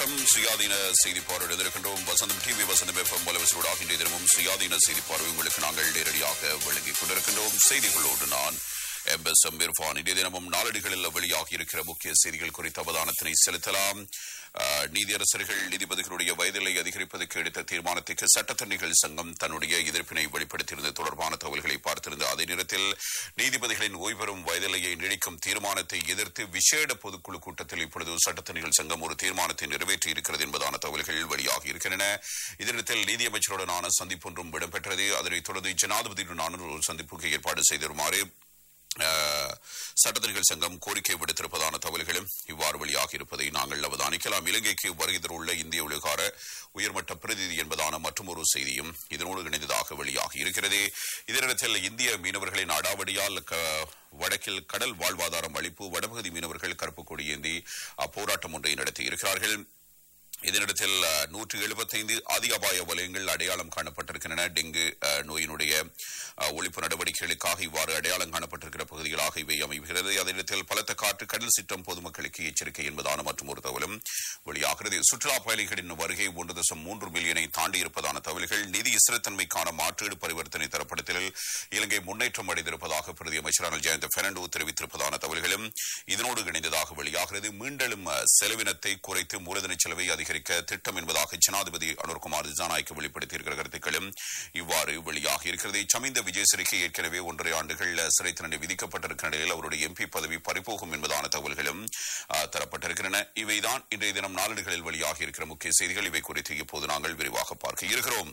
வணக்கம் சுயாதீன செய்தி பார்வை எழுதியிருக்கின்றோம் வசந்தம் டிவி வசந்தம் எஃப்எம் வலவசூடாக இன்றைய தினமும் சுயாதீன செய்தி பார்வை உங்களுக்கு நாங்கள் நேரடியாக வழங்கிக் கொண்டிருக்கின்றோம் செய்திகளோடு நான் எம் எஸ் எம் இர்ஃபான் இன்றைய தினமும் நாளடிகளில் வெளியாகி இருக்கிற முக்கிய செய்திகள் குறித்த அவதானத்தினை செலுத்தலாம் ஆஹ், நீதியரசர்கள் நீதிபதிகளுடைய வயதிலை அதிகரிப்பதற்கு எடுத்த தீர்மானத்திற்கு சட்டத்தரணிகள் சங்கம் தன்னுடைய எதிர்ப்பினை வெளிப்படுத்தியிருந்தது தொடர்பான தகவல்களை பார்த்திருந்த அதே நேரத்தில் நீதிபதிகளின் ஓய்வு பெறும் வயதிலையை நீடிக்கும் தீர்மானத்தை எதிர்த்து விசேட பொதுக்குழு கூட்டத்தில் இப்பொழுது சட்டத்தரணிகள் சங்கம் ஒரு தீர்மானத்தை நிறைவேற்றி இருக்கிறது என்பதான தகவல்கள் வெளியாகி இருக்கின்றன இதனிடத்தில் நீதியமைச்சருடனான சந்திப்பு ஒன்றும் இடம்பெற்றது அதனைத் தொடர்ந்து ஜனாதிபதியுடனான ஒரு சந்திப்புக்கு ஏற்பாடு செய்திருமாறு ஆஹ், சட்டத்தரணிகள் சங்கம் கோரிக்கை விடுத்திருப்பதான தகவல்களும் இவ்வாறு வெளியாகி இருப்பதை நாங்கள் அவதானிக்கலாம் இலங்கைக்கு வருகை தருள்ள இந்திய விவகார உயர்மட்ட பிரதிநிதி என்பதான மற்றொரு செய்தியும் இதனோடு இணைந்ததாக வெளியாகி இருக்கிறது இதனிடத்தில் இந்திய மீனவர்களின் அடாவடியால் க- வடக்கில் கடல் வாழ்வாதாரம் அளிப்பு வடபகுதி மீனவர்கள் கருப்பு கொடி ஏந்தி அப்போராட்டம் ஒன்றை நடத்தி இருக்கிறார்கள் இதனிடத்தில் நூற்று எழுபத்தைந்து அதிக அபாய வலயங்கள் அடையாளம் காணப்பட்டிருக்கின்றன டெங்கு அஹ், நோயினுடைய அஹ், ஒழிப்பு நடவடிக்கைகளுக்காக இவ்வாறு அடையாளம் காணப்பட்டிருக்கிற பகுதிகளாக இவை அமைகிறது அதனிடத்தில் பலத்த காற்று கடல் சிற்றம் பொதுமக்களுக்கு எச்சரிக்கை என்பதான மற்றும் ஒரு தகவலும் வெளியாகிறது சுற்றுலா பயணிகளின் வருகை ஒன்று தசம் மூன்று மில்லியனை தாண்டி இருப்பதான தகவல்கள் நிதி ஸ்திரத்தன்மைக்கான மாற்றீடு பரிவர்த்தனை தரப்படுத்தலில் இலங்கை முன்னேற்றம் அடைந்திருப்பதாக பிரதி அமைச்சரான ஜெயந்த பெர்னாண்டோ தெரிவித்திருப்பதான தகவல்களும் இதனோடு இணைந்ததாக வெளியாகிறது மீண்டெழும் அஹ், செலவினத்தை குறைத்து மூலதன செலவை அதிகரிக்க திட்டம் என்பதாக ஜனாதிபதி அனுர்குமார் திசாநாயக்க வெளிப்படுத்தியிருக்கிற கருத்துக்களும் இவ்வாறு வெளியாகி இருக்கிறது சமிந்த விஜயசிறிக்கு ஏற்கனவே ஒன்றரை ஆண்டுகள் அஹ், சிறை தண்டனை விதிக்கப்பட்டிருக்கிற நிலையில் அவருடைய எம்பி பதவி பறிபோகும் என்பதான தகவல்களும் அஹ், தரப்பட்டிருக்கின்றன இவைதான் இன்றைய தினம் நாளிதழ்களில் வெளியாகி இருக்கிற முக்கிய செய்திகள் இவை குறித்து இப்போது நாங்கள் விரிவாக பார்க்க இருக்கிறோம்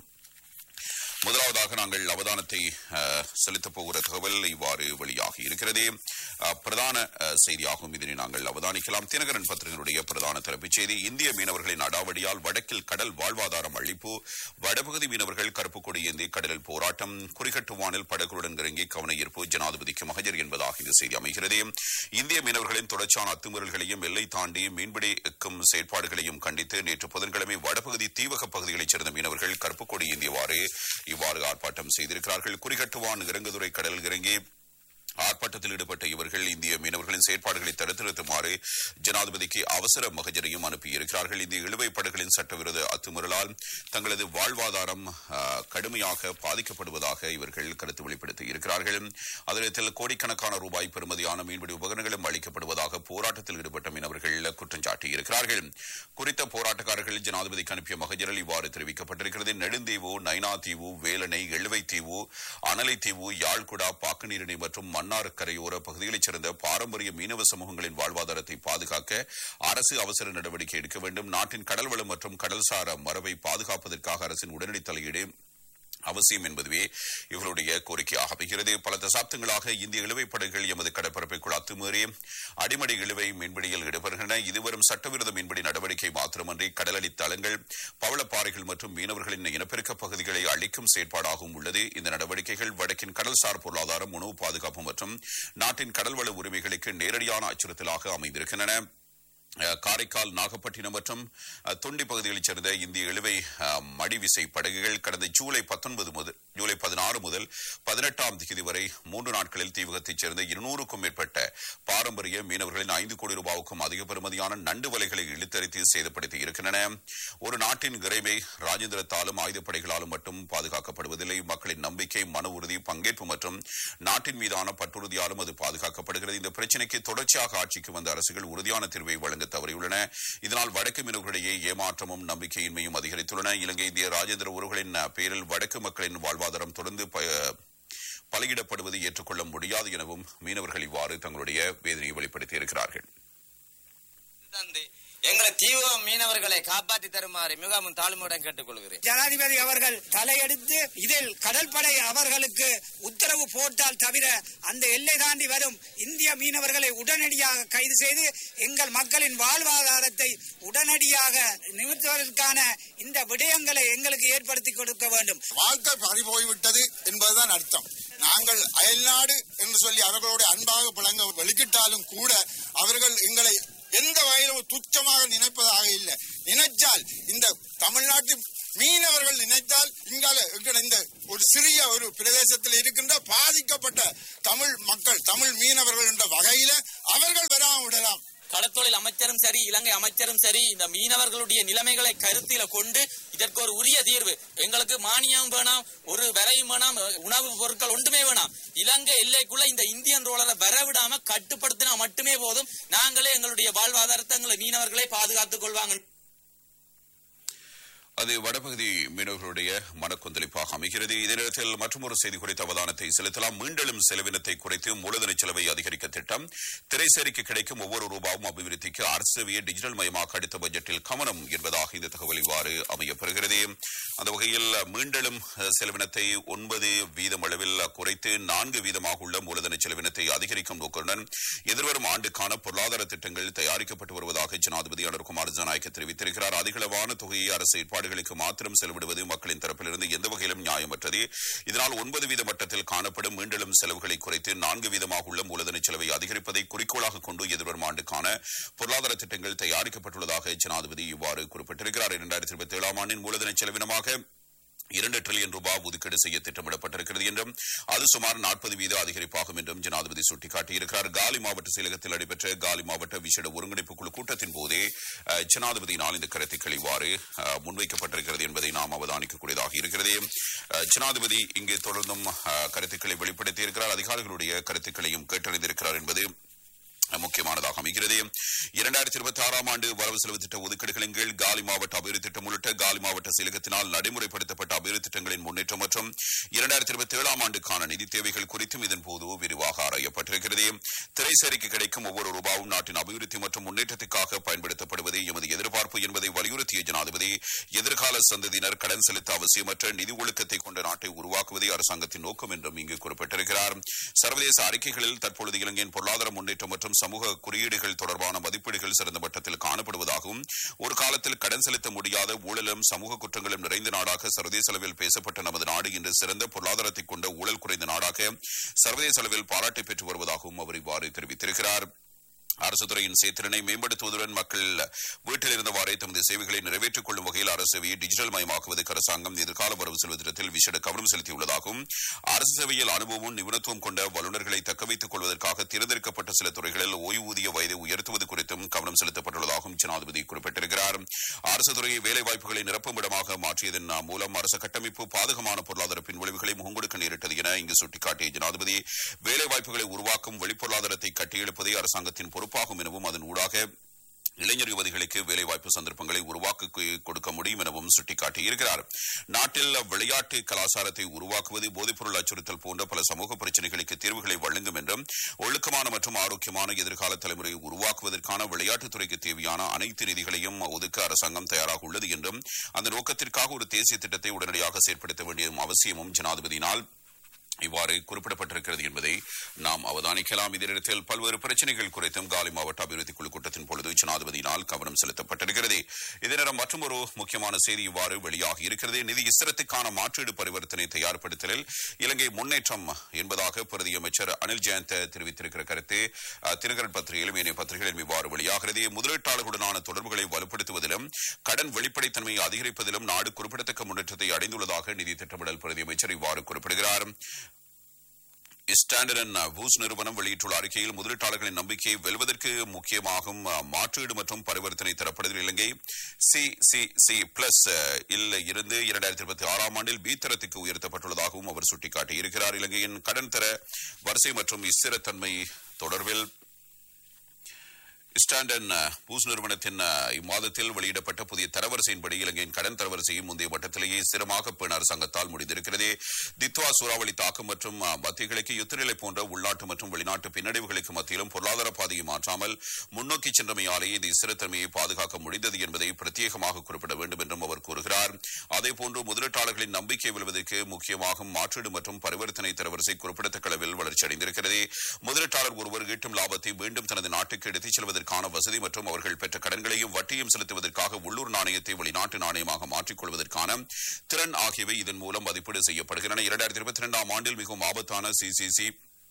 முதலாவதாக நாங்கள் அவதானத்தை அஹ், செலுத்தப் போகிற தகவல் இவ்வாறு வெளியாகி இருக்கிறது அஹ், பிரதான அஹ், செய்தியாகும் இதனை நாங்கள் அவதானிக்கலாம் தினகரன் பத்திரிகையினுடைய பிரதான தலைப்புச் செய்தி இந்திய மீனவர்களின் அடாவடியால் வடக்கில் கடல் வாழ்வாதாரம் அழிப்பு வடபகுதி மீனவர்கள் கருப்பு கொடி ஏந்தி கடலில் போராட்டம் குறிகட்டுவானில் படகுடன் இறங்கி கவன ஈர்ப்பு ஜனாதிபதிக்கு மகஜர் என்பதாக இந்த செய்தி அமைகிறது இந்திய மீனவர்களின் தொடர்ச்சியான அத்துமீறல்களையும் எல்லை தாண்டி மீன்பிடிக்கும் செயற்பாடுகளையும் கண்டித்து நேற்று புதன்கிழமை வடபகுதி தீவக பகுதிகளைச் சேர்ந்த மீனவர்கள் கருப்பு கொடி ஏந்தியவாறு இவ்வாறு ஆர்ப்பாட்டம் செய்திருக்கிறார்கள் குறிகட்டுவான் இறங்குதுறை கடலில் இறங்கி ஆர்ப்பாட்டத்தில் ஈடுபட்ட இவர்கள் இந்திய மீனவர்களின் செயற்பாடுகளை தடுத்து நிறுத்துமாறு ஜனாதிபதிக்கு அவசர மகஜரையும் அனுப்பியிருக்கிறார்கள் இந்திய இழுவைப் படகுகளின் சட்டவிரோத அத்துமீறலால் தங்களது வாழ்வாதாரம் ஆ, கடுமையாக பாதிக்கப்படுவதாக இவர்கள் கருத்து வெளிப்படுத்தி இருக்கிறார்கள் அதனத்தில் கோடிக்கணக்கான ரூபாய் பெறுமதியான மீன்பிடி உபகரணங்களும் அளிக்கப்படுவதாக போராட்டத்தில் ஈடுபட்ட மீனவர்கள் குற்றம் சாட்டியிருக்கிறார்கள் குறித்த போராட்டக்காரர்கள் ஜனாதிபதிக்கு அனுப்பிய மகஜரில் இவ்வாறு தெரிவிக்கப்பட்டிருக்கிறது நெடுந்தீவு நைனா தீவு வேலணை எழுவை தீவு அனலை தீவு யாழ்குடா பாக்குநீரிணை மற்றும் மன்னார் கரையோர பகுதிகளைச் சேர்ந்த பாரம்பரிய மீனவ சமூகங்களின் வாழ்வாதாரத்தை பாதுகாக்க அரசு அவசர நடவடிக்கை எடுக்க வேண்டும் நாட்டின் கடல் வளம் மற்றும் கடல்சார மரபை பாதுகாப்பதற்காக அரசின் உடனடி தலையீடு அவசியம் என்பதுவே இவர்களுடைய கோரிக்கையாக அமைகிறது பல தசாப்தங்களாக இந்திய இழுவைப் படகுகள் எமது கடற்பரப்பைக்குள் அத்துமீறி அடிமடை இழுவை மீன்பிடியில் ஈடுபடுகின்றன இதுவரும் சட்டவிரோத மீன்பிடி நடவடிக்கை மாத்திரமன்றி கடலடி தளங்கள் பவளப்பாறைகள் மற்றும் மீனவர்களின் இனப்பெருக்க பகுதிகளை அழிக்கும் செயற்பாடாகவும் உள்ளது இந்த நடவடிக்கைகள் வடக்கின் கடல்சார் பொருளாதாரம் உணவு பாதுகாப்பு மற்றும் நாட்டின் கடல்வள உரிமைகளுக்கு நேரடியான அச்சுறுத்தலாக அமைந்திருக்கின்றன அஹ், காரைக்கால் நாகப்பட்டினம் மற்றும் அஹ், தொண்டி பகுதிகளைச் சேர்ந்த இந்திய இழுவை அஹ், மடிவிசை படகுகள் கடந்த ஜூலை பத்தொன்பது முதல் ஜூலை பதினாறு முதல் பதினெட்டாம் தேதி வரை மூன்று நாட்களில் தீவகத்தைச் சேர்ந்த இருநூறுக்கும் மேற்பட்ட பாரம்பரிய மீனவர்களின் ஐந்து கோடி ரூபாவுக்கும் அதிக பெறுமதியான நண்டு வலைகளை இழுத்தரித்து சேதப்படுத்தி இருக்கின்றன ஒரு நாட்டின் இறைமை ராஜேந்திரத்தாலும் ஆயுதப்படைகளாலும் மட்டும் பாதுகாக்கப்படுவதில்லை மக்களின் நம்பிக்கை மன உறுதி பங்கேற்பு மற்றும் நாட்டின் மீதான பற்றுறுதியாலும் அது பாதுகாக்கப்படுகிறது இந்த பிரச்சினைக்கு தொடர்ச்சியாக ஆட்சிக்கு வந்த அரசுகள் உறுதியான தீர்வை வழங்க தவறியுள்ளன இதனால் வடக்கு மீனவர்களிடையே ஏமாற்றமும் நம்பிக்கையின்மையும் அதிகரித்துள்ளன இலங்கை இந்திய ராஜேந்திர உறவுகளின் பேரில் வடக்கு மக்களின் வாழ்வாதாரம் தொடர்ந்து ப- பலியிடப்படுவது ஏற்றுக்கொள்ள முடியாது எனவும் மீனவர்கள் இவ்வாறு தங்களுடைய வேதனையை வெளிப்படுத்தியிருக்கிறார்கள் தந்து எங்களை தீவிர மீனவர்களை காப்பாற்றி தருமாறு மிகவும் தாழ்மையுடன் கேட்டுக்கொள்கிறேன் ஜனாதிபதி அவர்கள் தலையெடுத்து இதில் கடற்படை அவர்களுக்கு உத்தரவு போட்டால் தவிர அந்த எல்லை தாண்டி வரும் இந்திய மீனவர்களை உடனடியாக கைது செய்து எங்கள் மக்களின் வாழ்வாதாரத்தை உடனடியாக நிமித்துவதற்கான இந்த விடயங்களை எங்களுக்கு ஏற்படுத்தி கொடுக்க வேண்டும் வாழ்க்கை பறி போய்விட்டது என்பதுதான் அர்த்தம் நாங்கள் அயல்நாடு என்று சொல்லி அவர்களோடு அன்பாக பழங்க வெளிக்கிட்டாலும் கூட அவர்கள் எங்களை எந்த வகையிலும் துச்சமாக நினைப்பதாக இல்லை நினைச்சால் இந்த தமிழ்நாட்டு மீனவர்கள் நினைத்தால் இங்கால எங்கட இந்த ஒரு சிறிய ஒரு பிரதேசத்தில் இருக்கின்ற பாதிக்கப்பட்ட தமிழ் மக்கள் தமிழ் மீனவர்கள் என்ற வகையில அவர்கள் வராமல் விடலாம் கடற்தொழில் அமைச்சரும் சரி இலங்கை அமைச்சரும் சரி இந்த மீனவர்களுடைய நிலைமைகளை கருத்தில கொண்டு இதற்கு ஒரு உரிய தீர்வு எங்களுக்கு மானியம் வேணாம் ஒரு விலையும் வேணாம் உணவு பொருட்கள் ஒன்றுமே வேணாம் இலங்கை எல்லைக்குள்ள இந்த இந்தியன் ரோலரை வரவிடாம கட்டுப்படுத்தினா மட்டுமே போதும் நாங்களே எங்களுடைய வாழ்வாதாரத்தை எங்களை மீனவர்களே பாதுகாத்துக் கொள்வாங்க அது வடபகுதி மீனவர்களுடைய மனக்கொந்தளிப்பாக அமைகிறது இதே நேரத்தில் மற்றொரு செய்தி குறித்த அவதானத்தை செலுத்தலாம் மீண்டெழும் செலவினத்தை குறைத்து மூலதன செலவை அதிகரிக்க திட்டம் திரைசேரிக்கு கிடைக்கும் ஒவ்வொரு ரூபாவும் அபிவிருத்திக்கு அரசவிய டிஜிட்டல் மயமாக்க அடுத்த பட்ஜெட்டில் கவனம் என்பதாக இந்த தகவல் இவ்வாறு அமையப்பெறுகிறது அந்த வகையில் மீண்டெழும் அஹ், செலவினத்தை ஒன்பது வீதம் அளவில் குறைத்து நான்கு வீதமாக உள்ள மூலதன செலவினத்தை அதிகரிக்கும் நோக்குடன் எதிர்வரும் ஆண்டுக்கான பொருளாதார திட்டங்கள் தயாரிக்கப்பட்டு வருவதாக ஜனாதிபதி அனுர்குமார் ஜனநாயக்க தெரிவித்திருக்கிறார் அதிகளவான தொகையை அரசு ஏற்பாடுகளுக்கு மாத்திரம் செலவிடுவது மக்களின் தரப்பிலிருந்து எந்த வகையிலும் நியாயமற்றது இதனால் ஒன்பது வீத மட்டத்தில் காணப்படும் மீண்டெழும் செலவுகளை குறைத்து நான்கு வீதமாக உள்ள மூலதன செலவை அதிகரிப்பதை குறிக்கோளாக கொண்டு எதிர்வரும் ஆண்டுக்கான பொருளாதார திட்டங்கள் தயாரிக்கப்பட்டுள்ளதாக ஜனாதிபதி இவ்வாறு குறிப்பிட்டிருக்கிறார் இரண்டாயிரத்தி இருபத்தி ஏழாம் ஆண்டின் மூலதன செலவினமாக இரண்டு டிரில்லியன் ரூபாய் ஒதுக்கீடு செய்ய திட்டமிடப்பட்டிருக்கிறது என்றும் அது சுமார் நாற்பது வீத அதிகரிப்பாகும் என்றும் ஜனாதிபதி சுட்டிக்காட்டியிருக்கிறார் காலி மாவட்ட செயலகத்தில் நடைபெற்ற காலி மாவட்ட விசேட ஒருங்கிணைப்பு குழு கூட்டத்தின் போதே அஹ், ஜனாதிபதியினால் இந்த கருத்துக்கள் இவ்வாறு அஹ், முன்வைக்கப்பட்டிருக்கிறது என்பதை நாம் அவதானிக்கக்கூடியதாக இருக்கிறது அஹ், ஜனாதிபதி இங்கு தொடர்ந்தும் அஹ், கருத்துக்களை வெளிப்படுத்தியிருக்கிறார் அதிகாரிகளுடைய கருத்துக்களையும் கேட்டறிந்திருக்கிறார் என்பது முக்கியமானதாக அமைகிறது இரண்டாயிரத்தி இருபத்தி ஆறாம் ஆண்டு வரவு செலவு திட்ட ஒதுக்கீடுகளின் கீழ் காலி மாவட்ட அபிவிருத்தி திட்டம் உள்ளிட்ட காலி மாவட்ட செயலகத்தினால் நடைமுறைப்படுத்தப்பட்ட அபிவிருத்தி திட்டங்களின் முன்னேற்றம் மற்றும் இரண்டாயிரத்தி இருபத்தி ஏழாம் ஆண்டுக்கான நிதி தேவைகள் குறித்தும் இதன் போது விரிவாக ஆராயப்பட்டிருக்கிறது திரைசேரிக்கு கிடைக்கும் ஒவ்வொரு ரூபாவும் நாட்டின் அபிவிருத்தி மற்றும் முன்னேற்றத்துக்காக பயன்படுத்தப்படுவது எமது எதிர்பார்ப்பு என்பதை வலியுறுத்திய ஜனாதிபதி எதிர்கால சந்ததியினர் கடன் செலுத்த அவசியமற்ற நிதி ஒழுக்கத்தை கொண்ட நாட்டை உருவாக்குவதே அரசாங்கத்தின் நோக்கம் என்றும் இங்கு குறிப்பிட்டிருக்கிறார் சர்வதேச அறிக்கைகளில் தற்பொழுது இலங்கையின் பொருளாதார முன்னேற்றம் மற்றும் சமூக குறியீடுகள் தொடர்பான மதிப்பீடுகள் சிறந்த மட்டத்தில் காணப்படுவதாகவும் ஒரு காலத்தில் கடன் செலுத்த முடியாத ஊழலும் சமூக குற்றங்களும் நிறைந்த நாடாக சர்வதேச அளவில் பேசப்பட்ட நமது நாடு இன்று சிறந்த பொருளாதாரத்தை கொண்ட ஊழல் குறைந்த நாடாக சர்வதேச அளவில் பாராட்டை பெற்று வருவதாகவும் அவர் இவ்வாறு தெரிவித்திருக்கிறார் அரசு துறையின் செயற்திறனை மேம்படுத்துவதுடன் மக்கள் வீட்டில் இருந்தவாறே தமது சேவைகளை நிறைவேற்றிக் கொள்ளும் வகையில் அரசு சேவையை டிஜிட்டல் மயமாக்குவதற்கு அரசாங்கம் எதிர்கால வரவு செலவு திட்டத்தில் விசேட கவனம் செலுத்தியுள்ளதாகவும் அரசு சேவையில் அனுபவமும் நிபுணத்துவம் கொண்ட வல்லுநர்களை தக்கவைத்துக் கொள்வதற்காக தேர்ந்தெடுக்கப்பட்ட சில துறைகளில் ஓய்வூதிய வயதை உயர்த்துவது குறித்தும் கவனம் செலுத்தப்பட்டுள்ளதாகவும் ஜனாதிபதி குறிப்பிட்டிருக்கிறார் அரசு துறையை வேலை வாய்ப்புகளை நிரப்பும் இடமாக மாற்றியதன் மூலம் அரசு கட்டமைப்பு பாதகமான பொருளாதார பின்விளைவுகளை முகங்கொடுக்க நேரிட்டது என இங்கு சுட்டிக்காட்டிய ஜனாதிபதி வேலை வாய்ப்புகளை உருவாக்கும் வெளிப்பொருளாதாரத்தை கட்டியெழுப்பதே அரசாங்கத்தின் பொறுப்பாகும் எனவும் அதன் ஊடாக இளைஞர் யுவதிகளுக்கு வேலைவாய்ப்பு சந்தர்ப்பங்களை உருவாக்கி கொடுக்க முடியும் எனவும் சுட்டிக்காட்டியிருக்கிறார் நாட்டில் விளையாட்டு கலாச்சாரத்தை உருவாக்குவது போதைப்பொருள் அச்சுறுத்தல் போன்ற பல சமூக பிரச்சினைகளுக்கு தீர்வுகளை வழங்கும் என்றும் ஒழுக்கமான மற்றும் ஆரோக்கியமான எதிர்கால தலைமுறையை உருவாக்குவதற்கான விளையாட்டுத்துறைக்கு தேவையான அனைத்து நிதிகளையும் ஒதுக்க அரசாங்கம் தயாராக உள்ளது என்றும் அந்த நோக்கத்திற்காக ஒரு தேசிய திட்டத்தை உடனடியாக செயற்படுத்த வேண்டியதும் அவசியமும் ஜனாதிபதியினால் இவ்வாறு குறிப்பிடப்பட்டிருக்கிறது என்பதை நாம் அவதானிக்கலாம் இதே நேரத்தில் பல்வேறு பிரச்சனைகள் குறித்தும் காலி மாவட்ட அபிவிருத்தி குழு கூட்டத்தின் பொழுது ஜனாதிபதியினால் கவனம் செலுத்தப்பட்டிருக்கிறது இதே நேரம் மற்றொரு முக்கியமான செய்தி இவ்வாறு வெளியாகி இருக்கிறது நிதி இஸ்ரத்துக்கான மாற்றீடு பரிவர்த்தனை தயார்படுத்தலில் இலங்கை முன்னேற்றம் என்பதாக பிரதி அமைச்சர் அனில் ஜெயந்த தெரிவித்திருக்கிற கருத்து அஹ், தினகரன் பத்திரிகையிலும் ஏனைய பத்திரிகைகளிலும் இவ்வாறு வெளியாகிறது முதலீட்டாளர்களுடனான தொடர்புகளை வலுப்படுத்துவதிலும் கடன் வெளிப்படைத்தன்மையை அதிகரிப்பதிலும் நாடு குறிப்பிடத்தக்க முன்னேற்றத்தை அடைந்துள்ளதாக நிதி திட்டமிடல் பிரதி அமைச்சர் இவ்வாறு குறிப்பிடுகிறார் ஸ்டாண்டர்ட் அண்ட் வூஸ் நிறுவனம் வெளியிட்டுள்ள அறிக்கையில் முதலீட்டாளர்களின் நம்பிக்கையை வெல்வதற்கு முக்கியமாகும் அஹ், மாற்றீடு மற்றும் பரிவர்த்தனை தரப்படுதல் Ilankai C C C plus இல் இருந்து இரண்டாயிரத்தி இருபத்தி ஆறாம் ஆண்டில் பி தரத்துக்கு உயர்த்தப்பட்டுள்ளதாகவும் அவர் சுட்டிக்காட்டியிருக்கிறார் இலங்கையின் கடன் தர வரிசை மற்றும் ஸ்திரத்தன்மை தொடர்பில் ஸ்டாண்டன் பூஸ் நிறுவனத்தின் அஹ், இம்மாதத்தில் வெளியிடப்பட்ட புதிய தரவரிசையின்படி இலங்கையின் கடன் தரவரிசையும் முந்தைய மட்டத்திலேயே ஸ்திரமாக பேண அரசாங்கத்தால் முடிந்திருக்கிறது தித்வா சூறாவளி தாக்கம் மற்றும் அஹ், மத்திய கிழக்கு யுத்தநிலை போன்ற உள்நாட்டு மற்றும் வெளிநாட்டு பின்னடைவுகளுக்கு மத்தியிலும் பொருளாதார பாதையை மாற்றாமல் முன்னோக்கி சென்றமையாலேயே இது ஸ்திரத்தன்மையை பாதுகாக்க முடிந்தது என்பதை பிரத்யேகமாக குறிப்பிட வேண்டும் என்றும் அவர் கூறுகிறார் அதேபோன்று முதலீட்டாளர்களின் நம்பிக்கை வெல்வதற்கு முக்கியமாகும் மாற்றீடு மற்றும் பரிவர்த்தனை தரவரிசை குறிப்பிடத்தக்க அளவில் வளர்ச்சி அடைந்திருக்கிறது முதலீட்டாளர் ஒருவர் ஈட்டும் லாபத்தை மீண்டும் தனது நாட்டுக்கு எடுத்துச் செல்வதற்கான வசதி மற்றும் அவர்கள் பெற்ற கடன்களையும் வட்டியும் செலுத்துவதற்காக உள்ளூர் நாணயத்தை வெளிநாட்டு நாணயமாக மாற்றிக் கொள்வதற்கான திறன் ஆகியவை இதன் மூலம் மதிப்பீடு செய்யப்படுகின்றன இரண்டாயிரத்தி இருபத்தி இரண்டாம் ஆண்டில் மிகவும் ஆபத்தான சிசிசி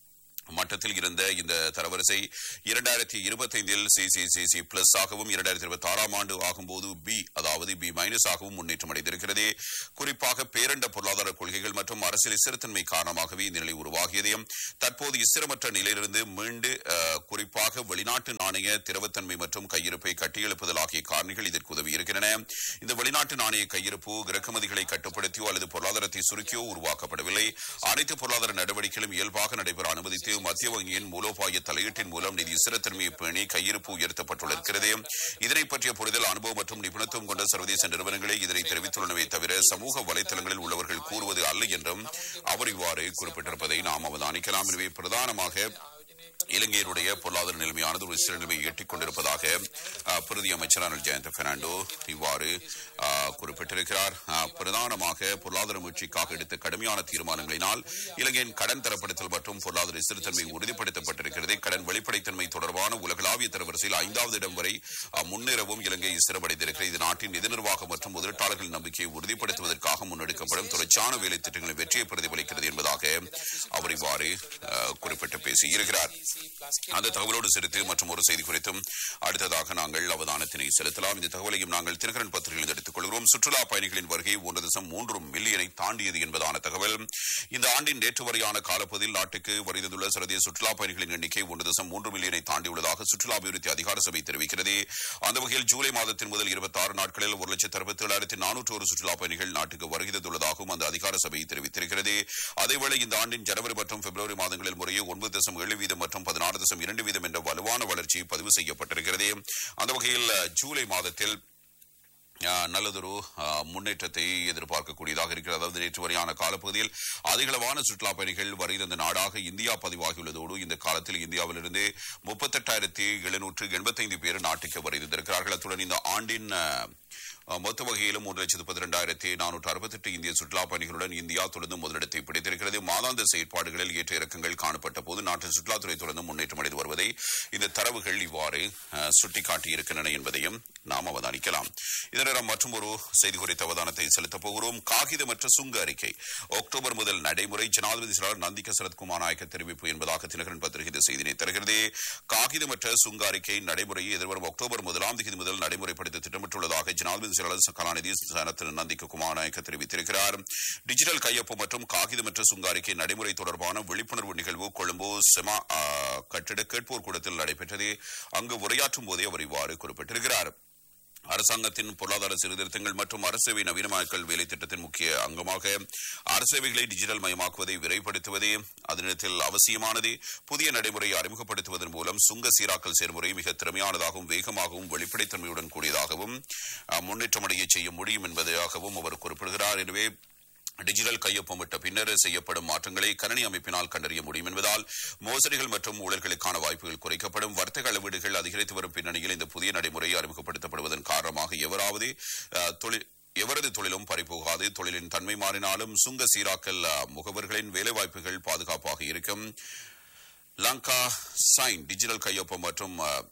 மட்டத்தில் இருந்த இந்த தரவரிசை இரண்டாயிரத்தி இருபத்தைந்தில் சிசிசிசி பிளஸ் ஆகவும் இரண்டாயிரத்தி இருபத்தி ஆறாம் ஆண்டு ஆகும்போது பி அதாவது பி மைனஸ் ஆகவும் முன்னேற்றம் அடைந்திருக்கிறது குறிப்பாக பேரண்ட பொருளாதார கொள்கைகள் மற்றும் அரசியல் ஸ்திரத்தன்மை காரணமாகவே இந்த நிலை உருவாகியது தற்போது ஸ்திரமற்ற நிலையிலிருந்து மீண்டு அஹ், குறிப்பாக வெளிநாட்டு நாணய திரவத்தன்மை மற்றும் கையிருப்பை கட்டியெழுப்புதல் ஆகிய காரணிகள் இதற்கு உதவி இருக்கின்றன இந்த வெளிநாட்டு நாணய கையிருப்பு இறக்குமதிகளை கட்டுப்படுத்தியோ அல்லது பொருளாதாரத்தை சுருக்கியோ உருவாக்கப்படவில்லை அனைத்து பொருளாதார நடவடிக்கைகளும் இயல்பாக நடைபெற அனுமதித்து மத்திய வங்கியின் மூலோபாய தலையீட்டின் மூலம் நிதி ஸ்திரத்தன்மையை பேணி கையிருப்பு உயர்த்தப்பட்டுள்ளிருக்கிறது இதனை பற்றிய புரிதல் அனுபவம் மற்றும் நிபுணத்துவம் கொண்ட சர்வதேச நிறுவனங்களே இதனை தெரிவித்துள்ளனவே தவிர சமூக வலைதளங்களில் உள்ளவர்கள் கூறுவது அல்ல என்றும் அவர் இவ்வாறு குறிப்பிட்டிருப்பதை நாம் அவதானிக்கலாம் எனவே பிரதானமாக இலங்கையினுடைய பொருளாதார நிலைமையானது ஒரு சிற நிலைமையை எட்டிக் கொண்டிருப்பதாக அஹ், பிரதி அமைச்சரான ஜெயந்த பெர்னாண்டோ இவ்வாறு அஹ், குறிப்பிட்டிருக்கிறார் அஹ், பிரதானமாக பொருளாதார முயற்சிக்காக எடுத்த கடுமையான தீர்மானங்களினால் இலங்கையின் கடன் தரப்படுத்தல் மற்றும் பொருளாதார ஸ்திரத்தன்மை உறுதிப்படுத்தப்பட்டிருக்கிறது கடன் வெளிப்படைத்தன்மை தொடர்பான உலகளாவிய தரவரிசையில் ஐந்தாவது இடம் வரை அஹ், முன்னேறவும் இலங்கை ஸ்திரமடைந்திருக்கிறது இது நாட்டின் நிதி நிர்வாகம் மற்றும் முதலீட்டாளர்கள் நம்பிக்கையை உறுதிப்படுத்துவதற்காக முன்னெடுக்கப்படும் தொடர்ச்சியான வேலை திட்டங்களின் வெற்றியை பிரதிபலிக்கிறது என்பதாக அவர் இவ்வாறு அஹ், குறிப்பிட்டு பேசியிருக்கிறார் அந்த தகவலோடு சேர்த்து மற்றும் ஒரு செய்தி குறித்தும் அடுத்ததாக நாங்கள் அவதானத்தினை செலுத்தலாம் இந்த தகவலையும் நாங்கள் தினகரன் பத்திரிகையில் எடுத்துக் கொள்கிறோம் சுற்றுலா பயணிகளின் வருகை ஒன்று தசம் மூன்று மில்லியனை தாண்டியது என்பதான தகவல் இந்த ஆண்டின் நேற்று வரையான காலப்பகுதியில் நாட்டுக்கு வருந்துள்ள சர்வதேச சுற்றுலா பயணிகளின் எண்ணிக்கை ஒன்று தசம் மூன்று மில்லியனை தாண்டியுள்ளதாக சுற்றுலா அபிவிருத்தி அதிகார சபை தெரிவிக்கிறது அந்த வகையில் ஜூலை மாதத்தின் முதல் இருபத்தி ஆறு நாட்களில் ஒரு லட்சத்து அறுபத்தி ஏழாயிரத்தி நானூற்று ஒரு சுற்றுலா பயணிகள் நாட்டுக்கு வருகை தந்துள்ளதாகவும் அந்த அதிகார சபை தெரிவித்திருக்கிறது அதேவேளை இந்த ஆண்டின் ஜனவரி மற்றும் பிப்ரவரி மாதங்களில் முறையே ஒன்பது தசம் ஏழு வீதம் மற்றும் பதினாறு தசம் இரண்டு வீதம் என்ற வலுவான வளர்ச்சி பதிவு செய்யப்பட்டிருக்கிறது அந்த வகையில் அஹ், ஜூலை மாதத்தில் அஹ், நல்லதொரு அஹ், முன்னேற்றத்தை எதிர்பார்க்கக்கூடியதாக இருக்கிறது அதாவது நேற்று வரையான காலப்பகுதியில் அதிகளவான சுற்றுலா பயணிகள் வருகிற இந்த நாடாக இந்தியா பதிவாகியுள்ளதோடு இந்த காலத்தில் இந்தியாவிலிருந்து முப்பத்தெட்டாயிரத்தி எழுநூற்று எண்பத்தைந்து பேர் நாட்டுக்கு வருகின்றிருக்கிறார்கள் அத்துடன் இந்த ஆண்டின் அஹ், அஹ், மொத்த வகையிலும் மூன்று லட்சத்து பதிரெண்டாயிரத்தி நானூற்று அறுபத்தெட்டு இந்திய சுற்றுலா பயணிகளுடன் இந்தியா தொடர்ந்து முதலிடத்தை பிடித்திருக்கிறது மாதாந்த செயற்பாடுகளில் ஏற்ற இறக்கங்கள் காணப்பட்ட போது நாட்டின் சுற்றுலாத்துறை தொடர்ந்து முன்னேற்றம் அடைந்து வருவதை இந்த தரவுகள் இவ்வாறு அஹ், சுட்டிக்காட்டியிருக்கின்றன என்பதையும் நாம் அவதானிக்கலாம் இதர மற்றும் ஒரு செய்தி குறித்த அவதானத்தை செலுத்தப் போகிறோம் காகிதமற்ற சுங்க அறிக்கை அக்டோபர் முதல் நடைமுறை ஜனாதிபதி செயலாளர் நந்திக சரத்குமார் நாயக்க தெரிவிப்பு என்பதாக தினகரன் பத்திரிகை இந்த செய்தியை தருகிறது காகிதமற்ற சுங்க அறிக்கை நடைமுறையை எதிர்வரும் அக்டோபர் முதலாம் தேதி முதல் நடைமுறைப்படுத்த திட்டமிட்டுள்ளதாக ஜனாதிபதி செயலாளர் கலாநிதி சனத் நந்திக குமார் நாயக்க தெரிவித்திருக்கிறார் டிஜிட்டல் கையொப்பு மற்றும் காகிதமற்ற சுங்க அறிக்கை நடைமுறை தொடர்பான விழிப்புணர்வு நிகழ்வு கொழும்பு செமா ஆ, கட்டிட கேட்போர் கூடத்தில் நடைபெற்றது அங்கு உரையாற்றும் போதே அவர் இவ்வாறு குறிப்பிட்டிருக்கிறார் அரசாங்கத்தின் பொருளாதார சீர்திருத்தங்கள் மற்றும் அரசேவை நவீனமாக்கல் வேலை திட்டத்தின் முக்கிய அங்கமாக அரசேவைகளை டிஜிட்டல் மயமாக்குவதை விரைவுபடுத்துவதே அதனிடத்தில் அவசியமானது புதிய நடைமுறையை அறிமுகப்படுத்துவதன் மூலம் சுங்க சீராக்கல் செயல்முறை மிக திறமையானதாகவும் வேகமாகவும் வெளிப்படைத்தன்மையுடன் கூடியதாகவும் அஹ், முன்னேற்றமடைய செய்ய முடியும் என்பதாகவும் அவர் குறிப்பிடுகிறார் எனவே டிஜிட்டல் கையொப்பமிட்ட பின்னர் செய்யப்படும் மாற்றங்களை கணனி அமைப்பினால் கண்டறிய முடியும் என்பதால் மோசடிகள் மற்றும் ஊழல்களுக்கான வாய்ப்புகள் குறைக்கப்படும் வர்த்தக அளவீடுகள் அதிகரித்து வரும் பின்னணியில் இந்த புதிய நடைமுறை அறிமுகப்படுத்தப்படுவதன் காரணமாக எவராவது அஹ், தொழில் எவரது தொழிலும் பறிபோகாது தொழிலின் தன்மை மாறினாலும் சுங்க சீராக்கல் அஹ், முகவர்களின் வேலைவாய்ப்புகள் பாதுகாப்பாக இருக்கும் லங்கா சைன் டிஜிட்டல் கையொப்பம் மற்றும் அஹ்,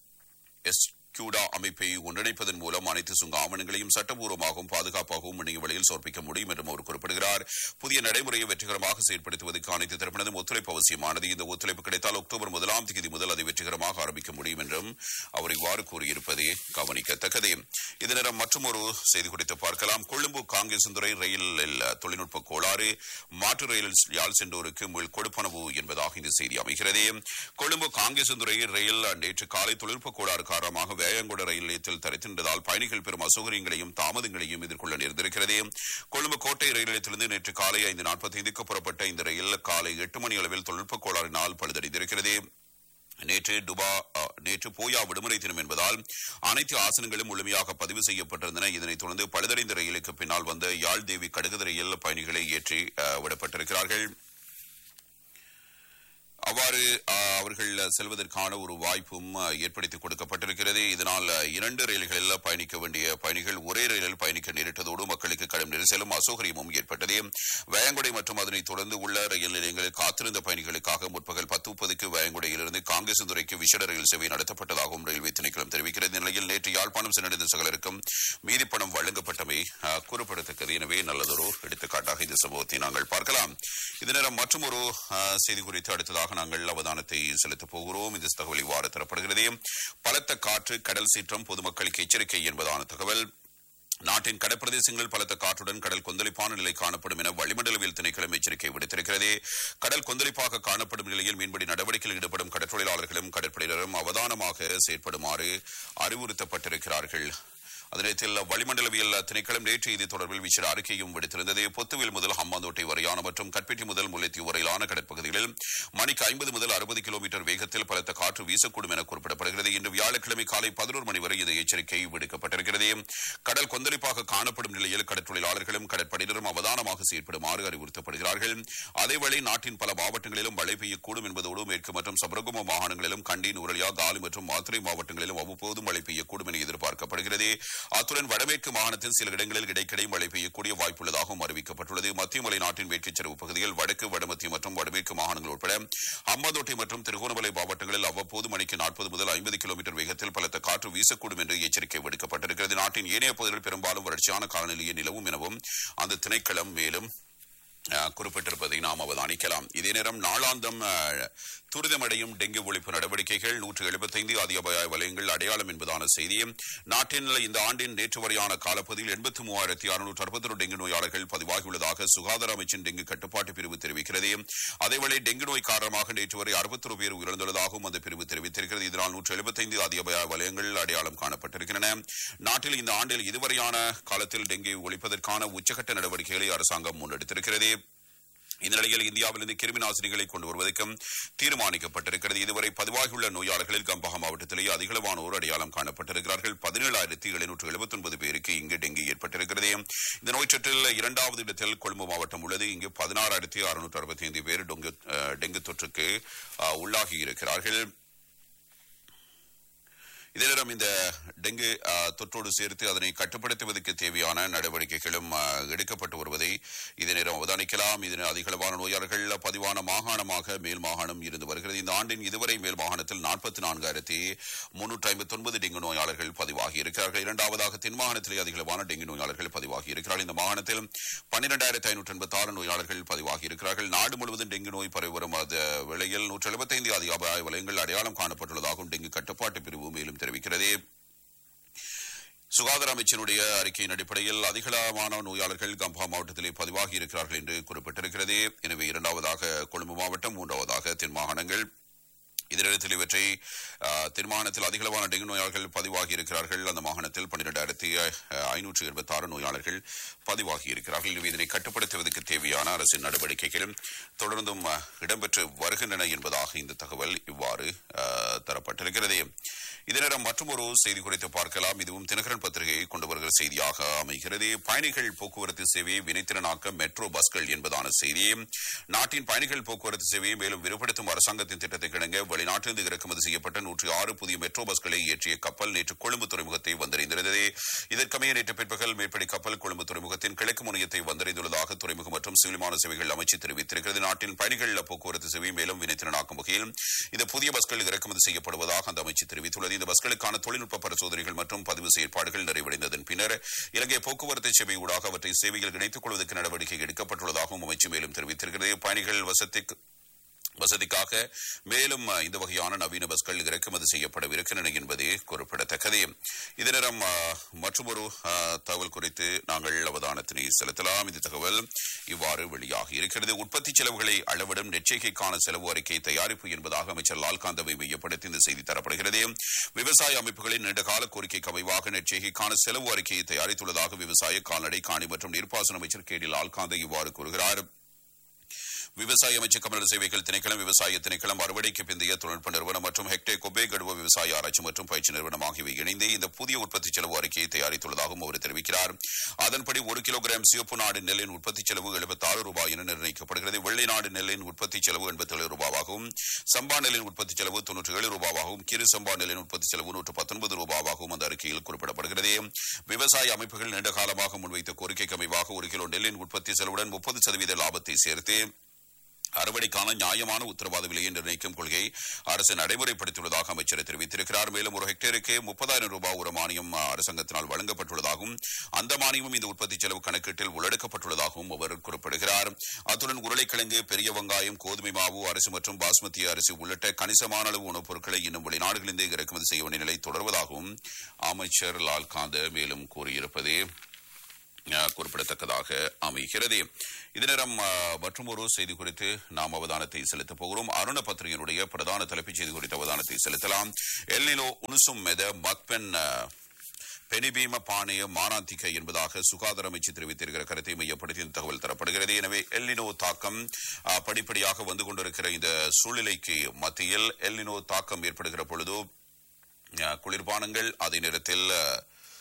எஸ் கியூடா அமைப்பை ஒன்றிணைப்பதன் மூலம் அனைத்து சுங்க ஆவணங்களையும் சட்டபூர்வமாகவும் பாதுகாப்பாகவும் இணைய வழியில் சமர்ப்பிக்க முடியும் என்றும் அவர் குறிப்பிடுகிறார் புதிய நடைமுறையை வெற்றிகரமாக செயல்படுத்துவதற்கு அனைத்து தரப்பினதும் ஒத்துழைப்பு அவசியமானது இந்த ஒத்துழைப்பு கிடைத்தால் அக்டோபர் முதலாம் தேதி முதல் அதை வெற்றிகரமாக ஆரம்பிக்க முடியும் என்றும் அவர் இவ்வாறு கூறியிருப்பதே கவனிக்கத்தக்கது இது நேரம் மற்றும் ஒரு செய்தி குறித்து பார்க்கலாம் கொழும்பு காங்கேசந்துறை ரயிலில் தொழில்நுட்ப கோளாறு மாற்று ரயிலில் யாழ் சென்றோருக்கு மீள் கொடுப்பனவு என்பதாக இந்த செய்தி அமைகிறது கொழும்பு காங்கேசந்துறை ரயில் நேற்று காலை தொழில்நுட்ப கோளாறு காரணமாக வேயங்குட ரயில் நிலையத்தில் தரித்து நின்றதால் பயணிகள் பெரும் அசௌகரியங்களையும் தாமதங்களையும் எதிர்கொள்ள நேர்ந்திருக்கிறது கொழும்பு கோட்டை ரயில் நிலையத்திலிருந்து நேற்று காலை ஐந்து நாற்பத்தி ஐந்துக்கு புறப்பட்ட இந்த ரயில் காலை எட்டு மணி அளவில் தொழில்நுட்ப கோளாறினால் பழுதடைந்திருக்கிறது நேற்று டுபா அ, நேற்று போயா விடுமுறை தினம் என்பதால் அனைத்து ஆசனங்களும் முழுமையாக பதிவு செய்யப்பட்டிருந்தன இதனைத் தொடர்ந்து பழுதடைந்த ரயிலுக்கு பின்னால் வந்த யாழ் தேவி கடுகு ரயில் பயணிகளை ஏற்றி அ, விடப்பட்டிருக்கிறார்கள் அவ்வாறு அ, அவர்கள் செல்வதற்கான ஒரு வாய்ப்பும் அ, ஏற்படுத்தி கொடுக்கப்பட்டிருக்கிறது இதனால் அ, இரண்டு ரயில்களில் பயணிக்க வேண்டிய பயணிகள் ஒரே ரயிலில் பயணிக்க நேரிட்டதோடு மக்களுக்கு கடும் நெரிசலும் அசௌகரியமும் ஏற்பட்டது வேயங்குடை மற்றும் அதனைத் தொடர்ந்து உள்ள ரயில் நிலையங்களில் காத்திருந்த பயணிகளுக்காக முற்பகல் பத்து முப்பதுக்கு வேயங்குடையிலிருந்து காங்கேசந்துறைக்கு விசேட ரயில் சேவை நடத்தப்பட்டதாகவும் ரயில்வே திணைக்களம் தெரிவிக்கிறது இந்த நிலையில் நேற்று யாழ் யாழ்ப்பாணம் சென்றடைந்த சகலருக்கும் மீதி பணம் வழங்கப்பட்டமை அஹ், குறிப்பிடத்தக்கது எனவே நல்லதொரு எடுத்துக்காட்டாக இந்த சம்பவத்தை நாங்கள் பார்க்கலாம் இது நேரம் மற்றும் ஒரு செய்தி குறித்து அடுத்ததாக நாங்கள் அவதானத்தை செலுத்தப் போகிறோம் இந்த தகவல் இவ்வாறு தரப்படுகிறது பலத்த காற்று கடல் சீற்றம் பொதுமக்களுக்கு எச்சரிக்கை என்பதான தகவல் நாட்டின் கடற்பிரதேசங்கள் பலத்த காற்றுடன் கடல் கொந்தளிப்பான நிலை காணப்படும் என வளிமண்டலவியல் திணைக்களம் எச்சரிக்கை விடுத்திருக்கிறது கடல் கொந்தளிப்பாக காணப்படும் நிலையில் மீன்பிடி நடவடிக்கையில் ஈடுபடும் கடற்தொழிலாளர்களும் கடற்படையினரும் அவதானமாக செயற்படுமாறு அறிவுறுத்தப்பட்டிருக்கிறார்கள் அதே நேரத்தில் வளிமண்டலவியல் திணைக்களம் நேற்று இது தொடர்பில் விசிற அறிக்கையும் விடுத்திருந்தது பொத்துவில் முதல் ஹம்மாந்தோட்டை வரையான மற்றும் கட்பெட்டி முதல் முல்லைத்தீவு வரையிலான கடற்பகுதிகளில் மணிக்கு ஐம்பது முதல் அறுபது கிலோமீட்டர் வேகத்தில் பலத்த காற்று வீசக்கூடும் என குறிப்பிடப்படுகிறது இன்று வியாழக்கிழமை காலை பதினோரு மணி வரை இந்த எச்சரிக்கை விடுக்கப்பட்டிருக்கிறது கடல் கொந்தளிப்பாக காணப்படும் நிலையில் கடற்தொழிலாளர்களும் கடற்படையினரும் அவதானமாக செயற்படுமாறு அறிவுறுத்தப்படுகிறார்கள் அதேவேளை நாட்டின் பல மாவட்டங்களிலும் மழை பெய்யக்கூடும் என்பதோடு மேற்கு மற்றும் சபரகம மாகாணங்களிலும் கண்டி நூரலியா காலி மற்றும் மாத்துரை மாவட்டங்களிலும் அவ்வப்போது மழை பெய்யக்கூடும் என எதிர்பார்க்கப்படுகிறது அத்துடன் வடமேற்கு மாகாணத்தின் சில இடங்களில் இடைக்கிடை மழை பெய்யக்கூடிய வாய்ப்புள்ளதாகவும் அறிவிக்கப்பட்டுள்ளது மத்திய மலை நாட்டின் மேற்குச்சரிவு பகுதிகள் வடக்கு வடமத்திய மற்றும் வடமேற்கு மாகாணங்கள் உட்பட அம்பாதோட்டை மற்றும் திருகோணமலை மாவட்டங்களில் அவ்வப்போது மணிக்கு நாற்பது முதல் ஐம்பது கிலோமீட்டர் வேகத்தில் பலத்த காற்று வீசக்கூடும் என்று எச்சரிக்கை விடுக்கப்பட்டிருக்கிறது நாட்டின் ஏனைய பகுதிகளில் பெரும்பாலும் வறட்சியான காலநிலையை நிலவும் எனவும் அந்த திணைக்களம் மேலும் அஹ், குறிப்பிட்டிருப்பதை நாம் அவதானிக்கலாம் இதே நேரம் நாளாந்தம் அஹ், துரிதமடையும் டெங்கு ஒழிப்பு நடவடிக்கைகள் நூற்று எழுபத்தைந்து அதிகபய வலயங்கள் அடையாளம் என்பதான செய்தி நாட்டின் இந்த ஆண்டின் நேற்று வரையான காலப்பகுதியில் எண்பத்தி மூவாயிரத்தி அறுநூற்று அறுபத்தொரு டெங்கு நோயாளர்கள் பதிவாகியுள்ளதாக சுகாதார அமைச்சின் டெங்கு கட்டுப்பாட்டு பிரிவு தெரிவிக்கிறது அதேவேளை டெங்கு நோய் காரணமாக நேற்று வரை அறுபத்தொரு பேர் உயிரிழந்துள்ளதாகவும் அந்த பிரிவு தெரிவித்திருக்கிறது இதனால் நூற்று எழுபத்தைந்து அதிகபய வலயங்கள் அடையாளம் காணப்பட்டிருக்கின்றன நாட்டில் இந்த ஆண்டில் இதுவரையான காலத்தில் டெங்கை ஒழிப்பதற்கான உச்சகட்ட நடவடிக்கைகளை அரசாங்கம் முன்னெடுத்திருக்கிறது இந்த நிலையில் இந்தியாவிலிருந்து கிருமி நாசினிகளை கொண்டு வருவதற்கும் தீர்மானிக்கப்பட்டிருக்கிறது இதுவரை பதிவாகியுள்ள நோயாளர்களில் கம்பஹா மாவட்டத்திலேயே அதிகளவானோர் அடையாளம் காணப்பட்டிருக்கிறார்கள் பதினேழாயிரத்தி எழுநூற்று எழுபத்தி ஒன்பது பேருக்கு இங்கு டெங்கு ஏற்பட்டிருக்கிறது இந்த நோய் தொற்றில் இரண்டாவது இடத்தில் கொழும்பு மாவட்டம் உள்ளது இங்கு பதினாறாயிரத்தி அறுநூற்று அறுபத்தி ஐந்து பேர் டொங்கு- அஹ், டெங்கு தொற்றுக்கு அஹ், உள்ளாகி இருக்கிறார்கள் இதே நேரம் இந்த டெங்கு அஹ், தொற்றோடு சேர்த்து அதனை கட்டுப்படுத்துவதற்கு தேவையான நடவடிக்கைகளும் அஹ், எடுக்கப்பட்டு வருவதை இதே நேரம் அவதானிக்கலாம் இதனை அதிகளவான நோயாளர்கள் பதிவான மாகாணமாக மேல் மாகாணம் இருந்து வருகிறது இந்த ஆண்டின் இதுவரை மேல் மாகாணத்தில் நாற்பத்தி நான்காயிரத்தி முன்னூற்றி ஐம்பத்தி ஒன்பது டெங்கு நோயாளர்கள் பதிவாகி இருக்கிறார்கள் இரண்டாவதாக தென் மாகாணத்திலே அதிகளவான டெங்கு நோயாளர்கள் பதிவாகி இருக்கிறார்கள் இந்த மாகாணத்தில் பன்னிரெண்டாயிரத்தி ஐநூற்றி எண்பத்தி ஆறு நோயாளர்கள் பதிவாகி இருக்கிறார்கள் நாடு முழுவதும் டெங்கு நோய் பரவி வரும் அந்த வேளையில் நூற்றி எழுபத்தைந்து அதிக அபாய வலயங்கள் அடையாளம் காணப்பட்டுள்ளதாகவும் டெங்கு கட்டுப்பாட்டு பிரிவு மேலும் தெரிவிக்கிறது சுகாதார அமைச்சருடைய அறிக்கையின் அடிப்படையில் அதிகளவான நோயாளர்கள் கம்பா மாவட்டத்திலே பதிவாகி இருக்கிறார்கள் என்று குறிப்பிட்டிருக்கிறது எனவே இரண்டாவதாக கொழும்பு மாவட்டம் மூன்றாவதாக தென் மாகாணங்கள் இதனிடத்தில் இவற்றை அஹ், தென்மாகாணத்தில் அதிகளவான டெங்கு நோயாளர்கள் பதிவாகி இருக்கிறார்கள் அந்த மாகாணத்தில் பன்னிரெண்டாயிரத்தி ஐநூற்று எண்பத்தி ஆறு நோயாளர்கள் பதிவாகி இருக்கிறார்கள் எனவே இதனை கட்டுப்படுத்துவதற்கு தேவையான அரசின் நடவடிக்கைகளும் தொடர்ந்தும் அஹ், இடம்பெற்று வருகின்றன என்பதாக இந்த தகவல் இவ்வாறு அஹ், தரப்பட்டிருக்கிறது இதனிடம் மற்றொரு செய்தி குறித்து பார்க்கலாம் இதுவும் தினகரன் பத்திரிகையை கொண்டு வருகிற செய்தியாக அமைகிறது பயணிகள் போக்குவரத்து சேவையை வினைத்திறனாக்க மெட்ரோ பஸ்கள் என்பதான செய்தி நாட்டின் பயணிகள் போக்குவரத்து சேவையை மேலும் விரிவுபடுத்தும் அரசாங்கத்தின் திட்டத்தை கிணங்க வெளிநாட்டிலிருந்து இறக்குமதி செய்யப்பட்ட நூற்றி ஆறு புதிய மெட்ரோ பஸ்களை ஏற்றிய கப்பல் நேற்று கொழும்பு துறைமுகத்தை வந்தடைந்திருந்தது இதற்கமைய நேற்று பிற்பகல் மேற்படி கப்பல் கொழும்பு துறைமுகத்தின் கிழக்கு முனையத்தை வந்தடைந்துள்ளதாக துறைமுகம் மற்றும் சிவில் விமான சேவைகள் அமைச்சு தெரிவித்திருக்கிறது நாட்டின் பயணிகள் போக்குவரத்து சேவை மேலும் வினைத்திறனாக்கும் வகையில் இந்த புதிய பஸ்கள் இறக்குமதி செய்யப்படுவதாக அந்த அமைச்சு தெரிவித்துள்ளது இந்த பஸ்களுக்கான தொழில்நுட்ப பரிசோதனைகள் மற்றும் பதிவு செயற்பாடுகள் நிறைவடைந்ததன் பின்னர் இலங்கை போக்குவரத்து சேவை ஊடாக அவற்றை சேவையில் இணைத்துக் கொள்வதற்கு நடவடிக்கை எடுக்கப்பட்டுள்ளதாகவும் அமைச்சு மேலும் தெரிவித்திருக்கிறது பயணிகள் வசதிக்கு வசதிக்காக மேலும் அஹ், இந்த வகையான நவீன பஸ்கள் இறக்குமதி செய்யப்படவிருக்கின்றன என்பது குறிப்பிடத்தக்கது இதனிடம் மற்றொரு அஹ், தகவல் குறித்து நாங்கள் அவதானத்தினை செலுத்தலாம் இந்த தகவல் இவ்வாறு வெளியாகி இருக்கிறது உற்பத்தி செலவுகளை அளவிடும் நெச்சரிக்கைக்கான செலவு அறிக்கை தயாரிப்பு என்பதாக அமைச்சர் லால்காந்தவை மையப்படுத்தி இந்த செய்தி தரப்படுகிறது விவசாய அமைப்புகளின் நீண்டகால கோரிக்கைக்கு அமைவாக நெச்சரிக்கைக்கான செலவு அறிக்கையை தயாரித்துள்ளதாக விவசாய கால்நடை காணி மற்றும் நீர்ப்பாசன அமைச்சர் கே டி லால்காந்த இவ்வாறு கூறுகிறார் விவசாய அமைச்சர் கமநல சேவைகள் திணைக்களம் விவசாய திணைக்களம் அறுவடைக்கு பிந்தைய தொழில்நுட்ப நிறுவனம் மற்றும் ஹெக்டே கொபே கடுவ விவசாய ஆராய்ச்சி மற்றும் பயிற்சி நிறுவனம் ஆகியவை இணைந்து இந்த புதிய உற்பத்தி செலவு அறிக்கையை தயாரித்துள்ளதாகவும் அவர் தெரிவிக்கிறார் அதன்படி ஒரு கிலோகிராம் சிவப்பு நாடு நெல்லின் உற்பத்தி செலவு 76 ரூபாய் என நிர்ணயிக்கப்படுகிறது வெள்ளை நாடு நெல்லின் உற்பத்தி செலவு 87 ரூபாவாகவும் சம்பா நெல்லின் உற்பத்தி செலவு 97 ரூபாவாகவும் கிரு சம்பா நெல்லின் உற்பத்தி செலவு நூற்று பத்தொன்பது ரூபாவாகவும் அந்த அறிக்கையில் குறிப்பிடப்படுகிறது விவசாய அமைப்புகள் நீண்ட காலமாக முன்வைத்த கோரிக்கைக்கு அமைவாக ஒரு கிலோ நெல்லின் உற்பத்தி செலவுடன் முப்பது சதவீத லாபத்தை சேர்த்து அறுவடைக்கான நியாயமான உத்தரவாத விலையை நிர்ணயிக்கும் கொள்கையை அரசு நடைமுறைப்படுத்தியுள்ளதாக அமைச்சர் தெரிவித்திருக்கிறார் மேலும் ஒரு ஹெக்டேருக்கு முப்பதாயிரம் ரூபாய் ஒரு மானியம் அஹ், அரசாங்கத்தினால் வழங்கப்பட்டுள்ளதாகவும் அந்த மானியமும் இந்த உற்பத்தி செலவு கணக்கீட்டில் உள்ளடக்கப்பட்டுள்ளதாகவும் அவர் குறிப்பிடுகிறார் அத்துடன் உருளைக்கிழங்கு பெரிய வெங்காயம் கோதுமை மாவு அரிசி மற்றும் பாஸ்மதி அரிசி உள்ளிட்ட கணிசமான அளவு உணவுப் பொருட்களை இன்னும் வெளிநாடுகளிலிருந்து இறக்குமதி செய்ய வேண்டிய நிலை தொடர்வதாகவும் அமைச்சர் லால்காந்த மேலும் கூறியிருப்பது அஹ், குறிப்பிடத்தக்கதாக அமைகிறது இதனிடம் மற்றும் ஒரு செய்தி குறித்து நாம் அவதானத்தை செலுத்தப் போகிறோம் அருண பத்திரிகையினுடைய பிரதான தலைப்புச் செய்தி குறித்த அவதானத்தை செலுத்தலாம் எல்னிலோ உனுசும் மெத மக்பென் அஹ், பெனிபீம பாணிய மானாந்திக என்பதாக சுகாதார அமைச்சு தெரிவித்திருக்கிற கருத்தை மையப்படுத்தி இந்த தகவல் தரப்படுகிறது எனவே எல்லினோ தாக்கம் அஹ், படிப்படியாக வந்து கொண்டிருக்கிற இந்த சூழ்நிலைக்கு மத்தியில் எல்லினோ தாக்கம் ஏற்படுகிற பொழுது அஹ், குளிர்பானங்கள் அதே நேரத்தில் அஹ்,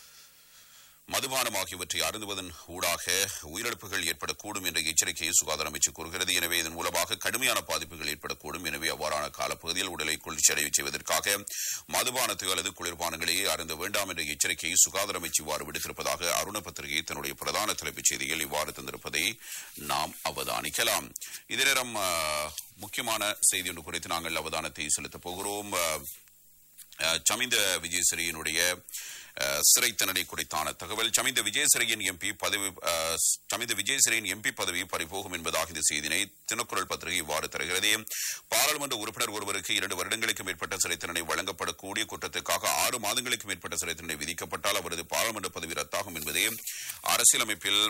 மதுபானம் ஆகியவற்றை அருந்துவதன் ஊடாக உயிரிழப்புகள் ஏற்படக்கூடும் என்ற எச்சரிக்கையை சுகாதார அமைச்சு கூறுகிறது எனவே இதன் மூலமாக கடுமையான பாதிப்புகள் ஏற்படக்கூடும் எனவே அவ்வாறான காலப்பகுதியில் உடலை குளிர்ச்சியடைய செய்வதற்காக மதுபானத்தை அல்லது குளிர்பானங்களையே அருந்த வேண்டாம் என்ற எச்சரிக்கையை சுகாதார அமைச்சு இவ்வாறு விடுத்திருப்பதாக அருண பத்திரிகை தன்னுடைய பிரதான தலைப்புச் செய்தியில் இவ்வாறு தந்திருப்பதை நாம் அவதானிக்கலாம் இதே நேரம் அஹ், முக்கியமான செய்தி ஒன்று குறித்து நாங்கள் அவதானத்தை செலுத்தப் போகிறோம் அஹ், அஹ், சமிந்த விஜயசிறியினுடைய அஹ், சிறை தண்டனை குறித்தான தகவல் சமிந்த விஜயசிறியின் எம்பி பதவி அஹ், சமிந்த விஜயசிறியின் எம்பி பதவி பறிபோகும் என்பதாக இந்த செய்தினை தினக்குரல் பத்திரிகை இவ்வாறு தருகிறது பாராளுமன்ற உறுப்பினர் ஒருவருக்கு இரண்டு வருடங்களுக்கு மேற்பட்ட சிறை தண்டனை வழங்கப்படக்கூடிய குற்றத்துக்காக ஆறு மாதங்களுக்கு மேற்பட்ட சிறை தண்டனை விதிக்கப்பட்டால் அவரது பாராளுமன்ற பதவி ரத்தாகும் என்பதே அரசியலமைப்பில்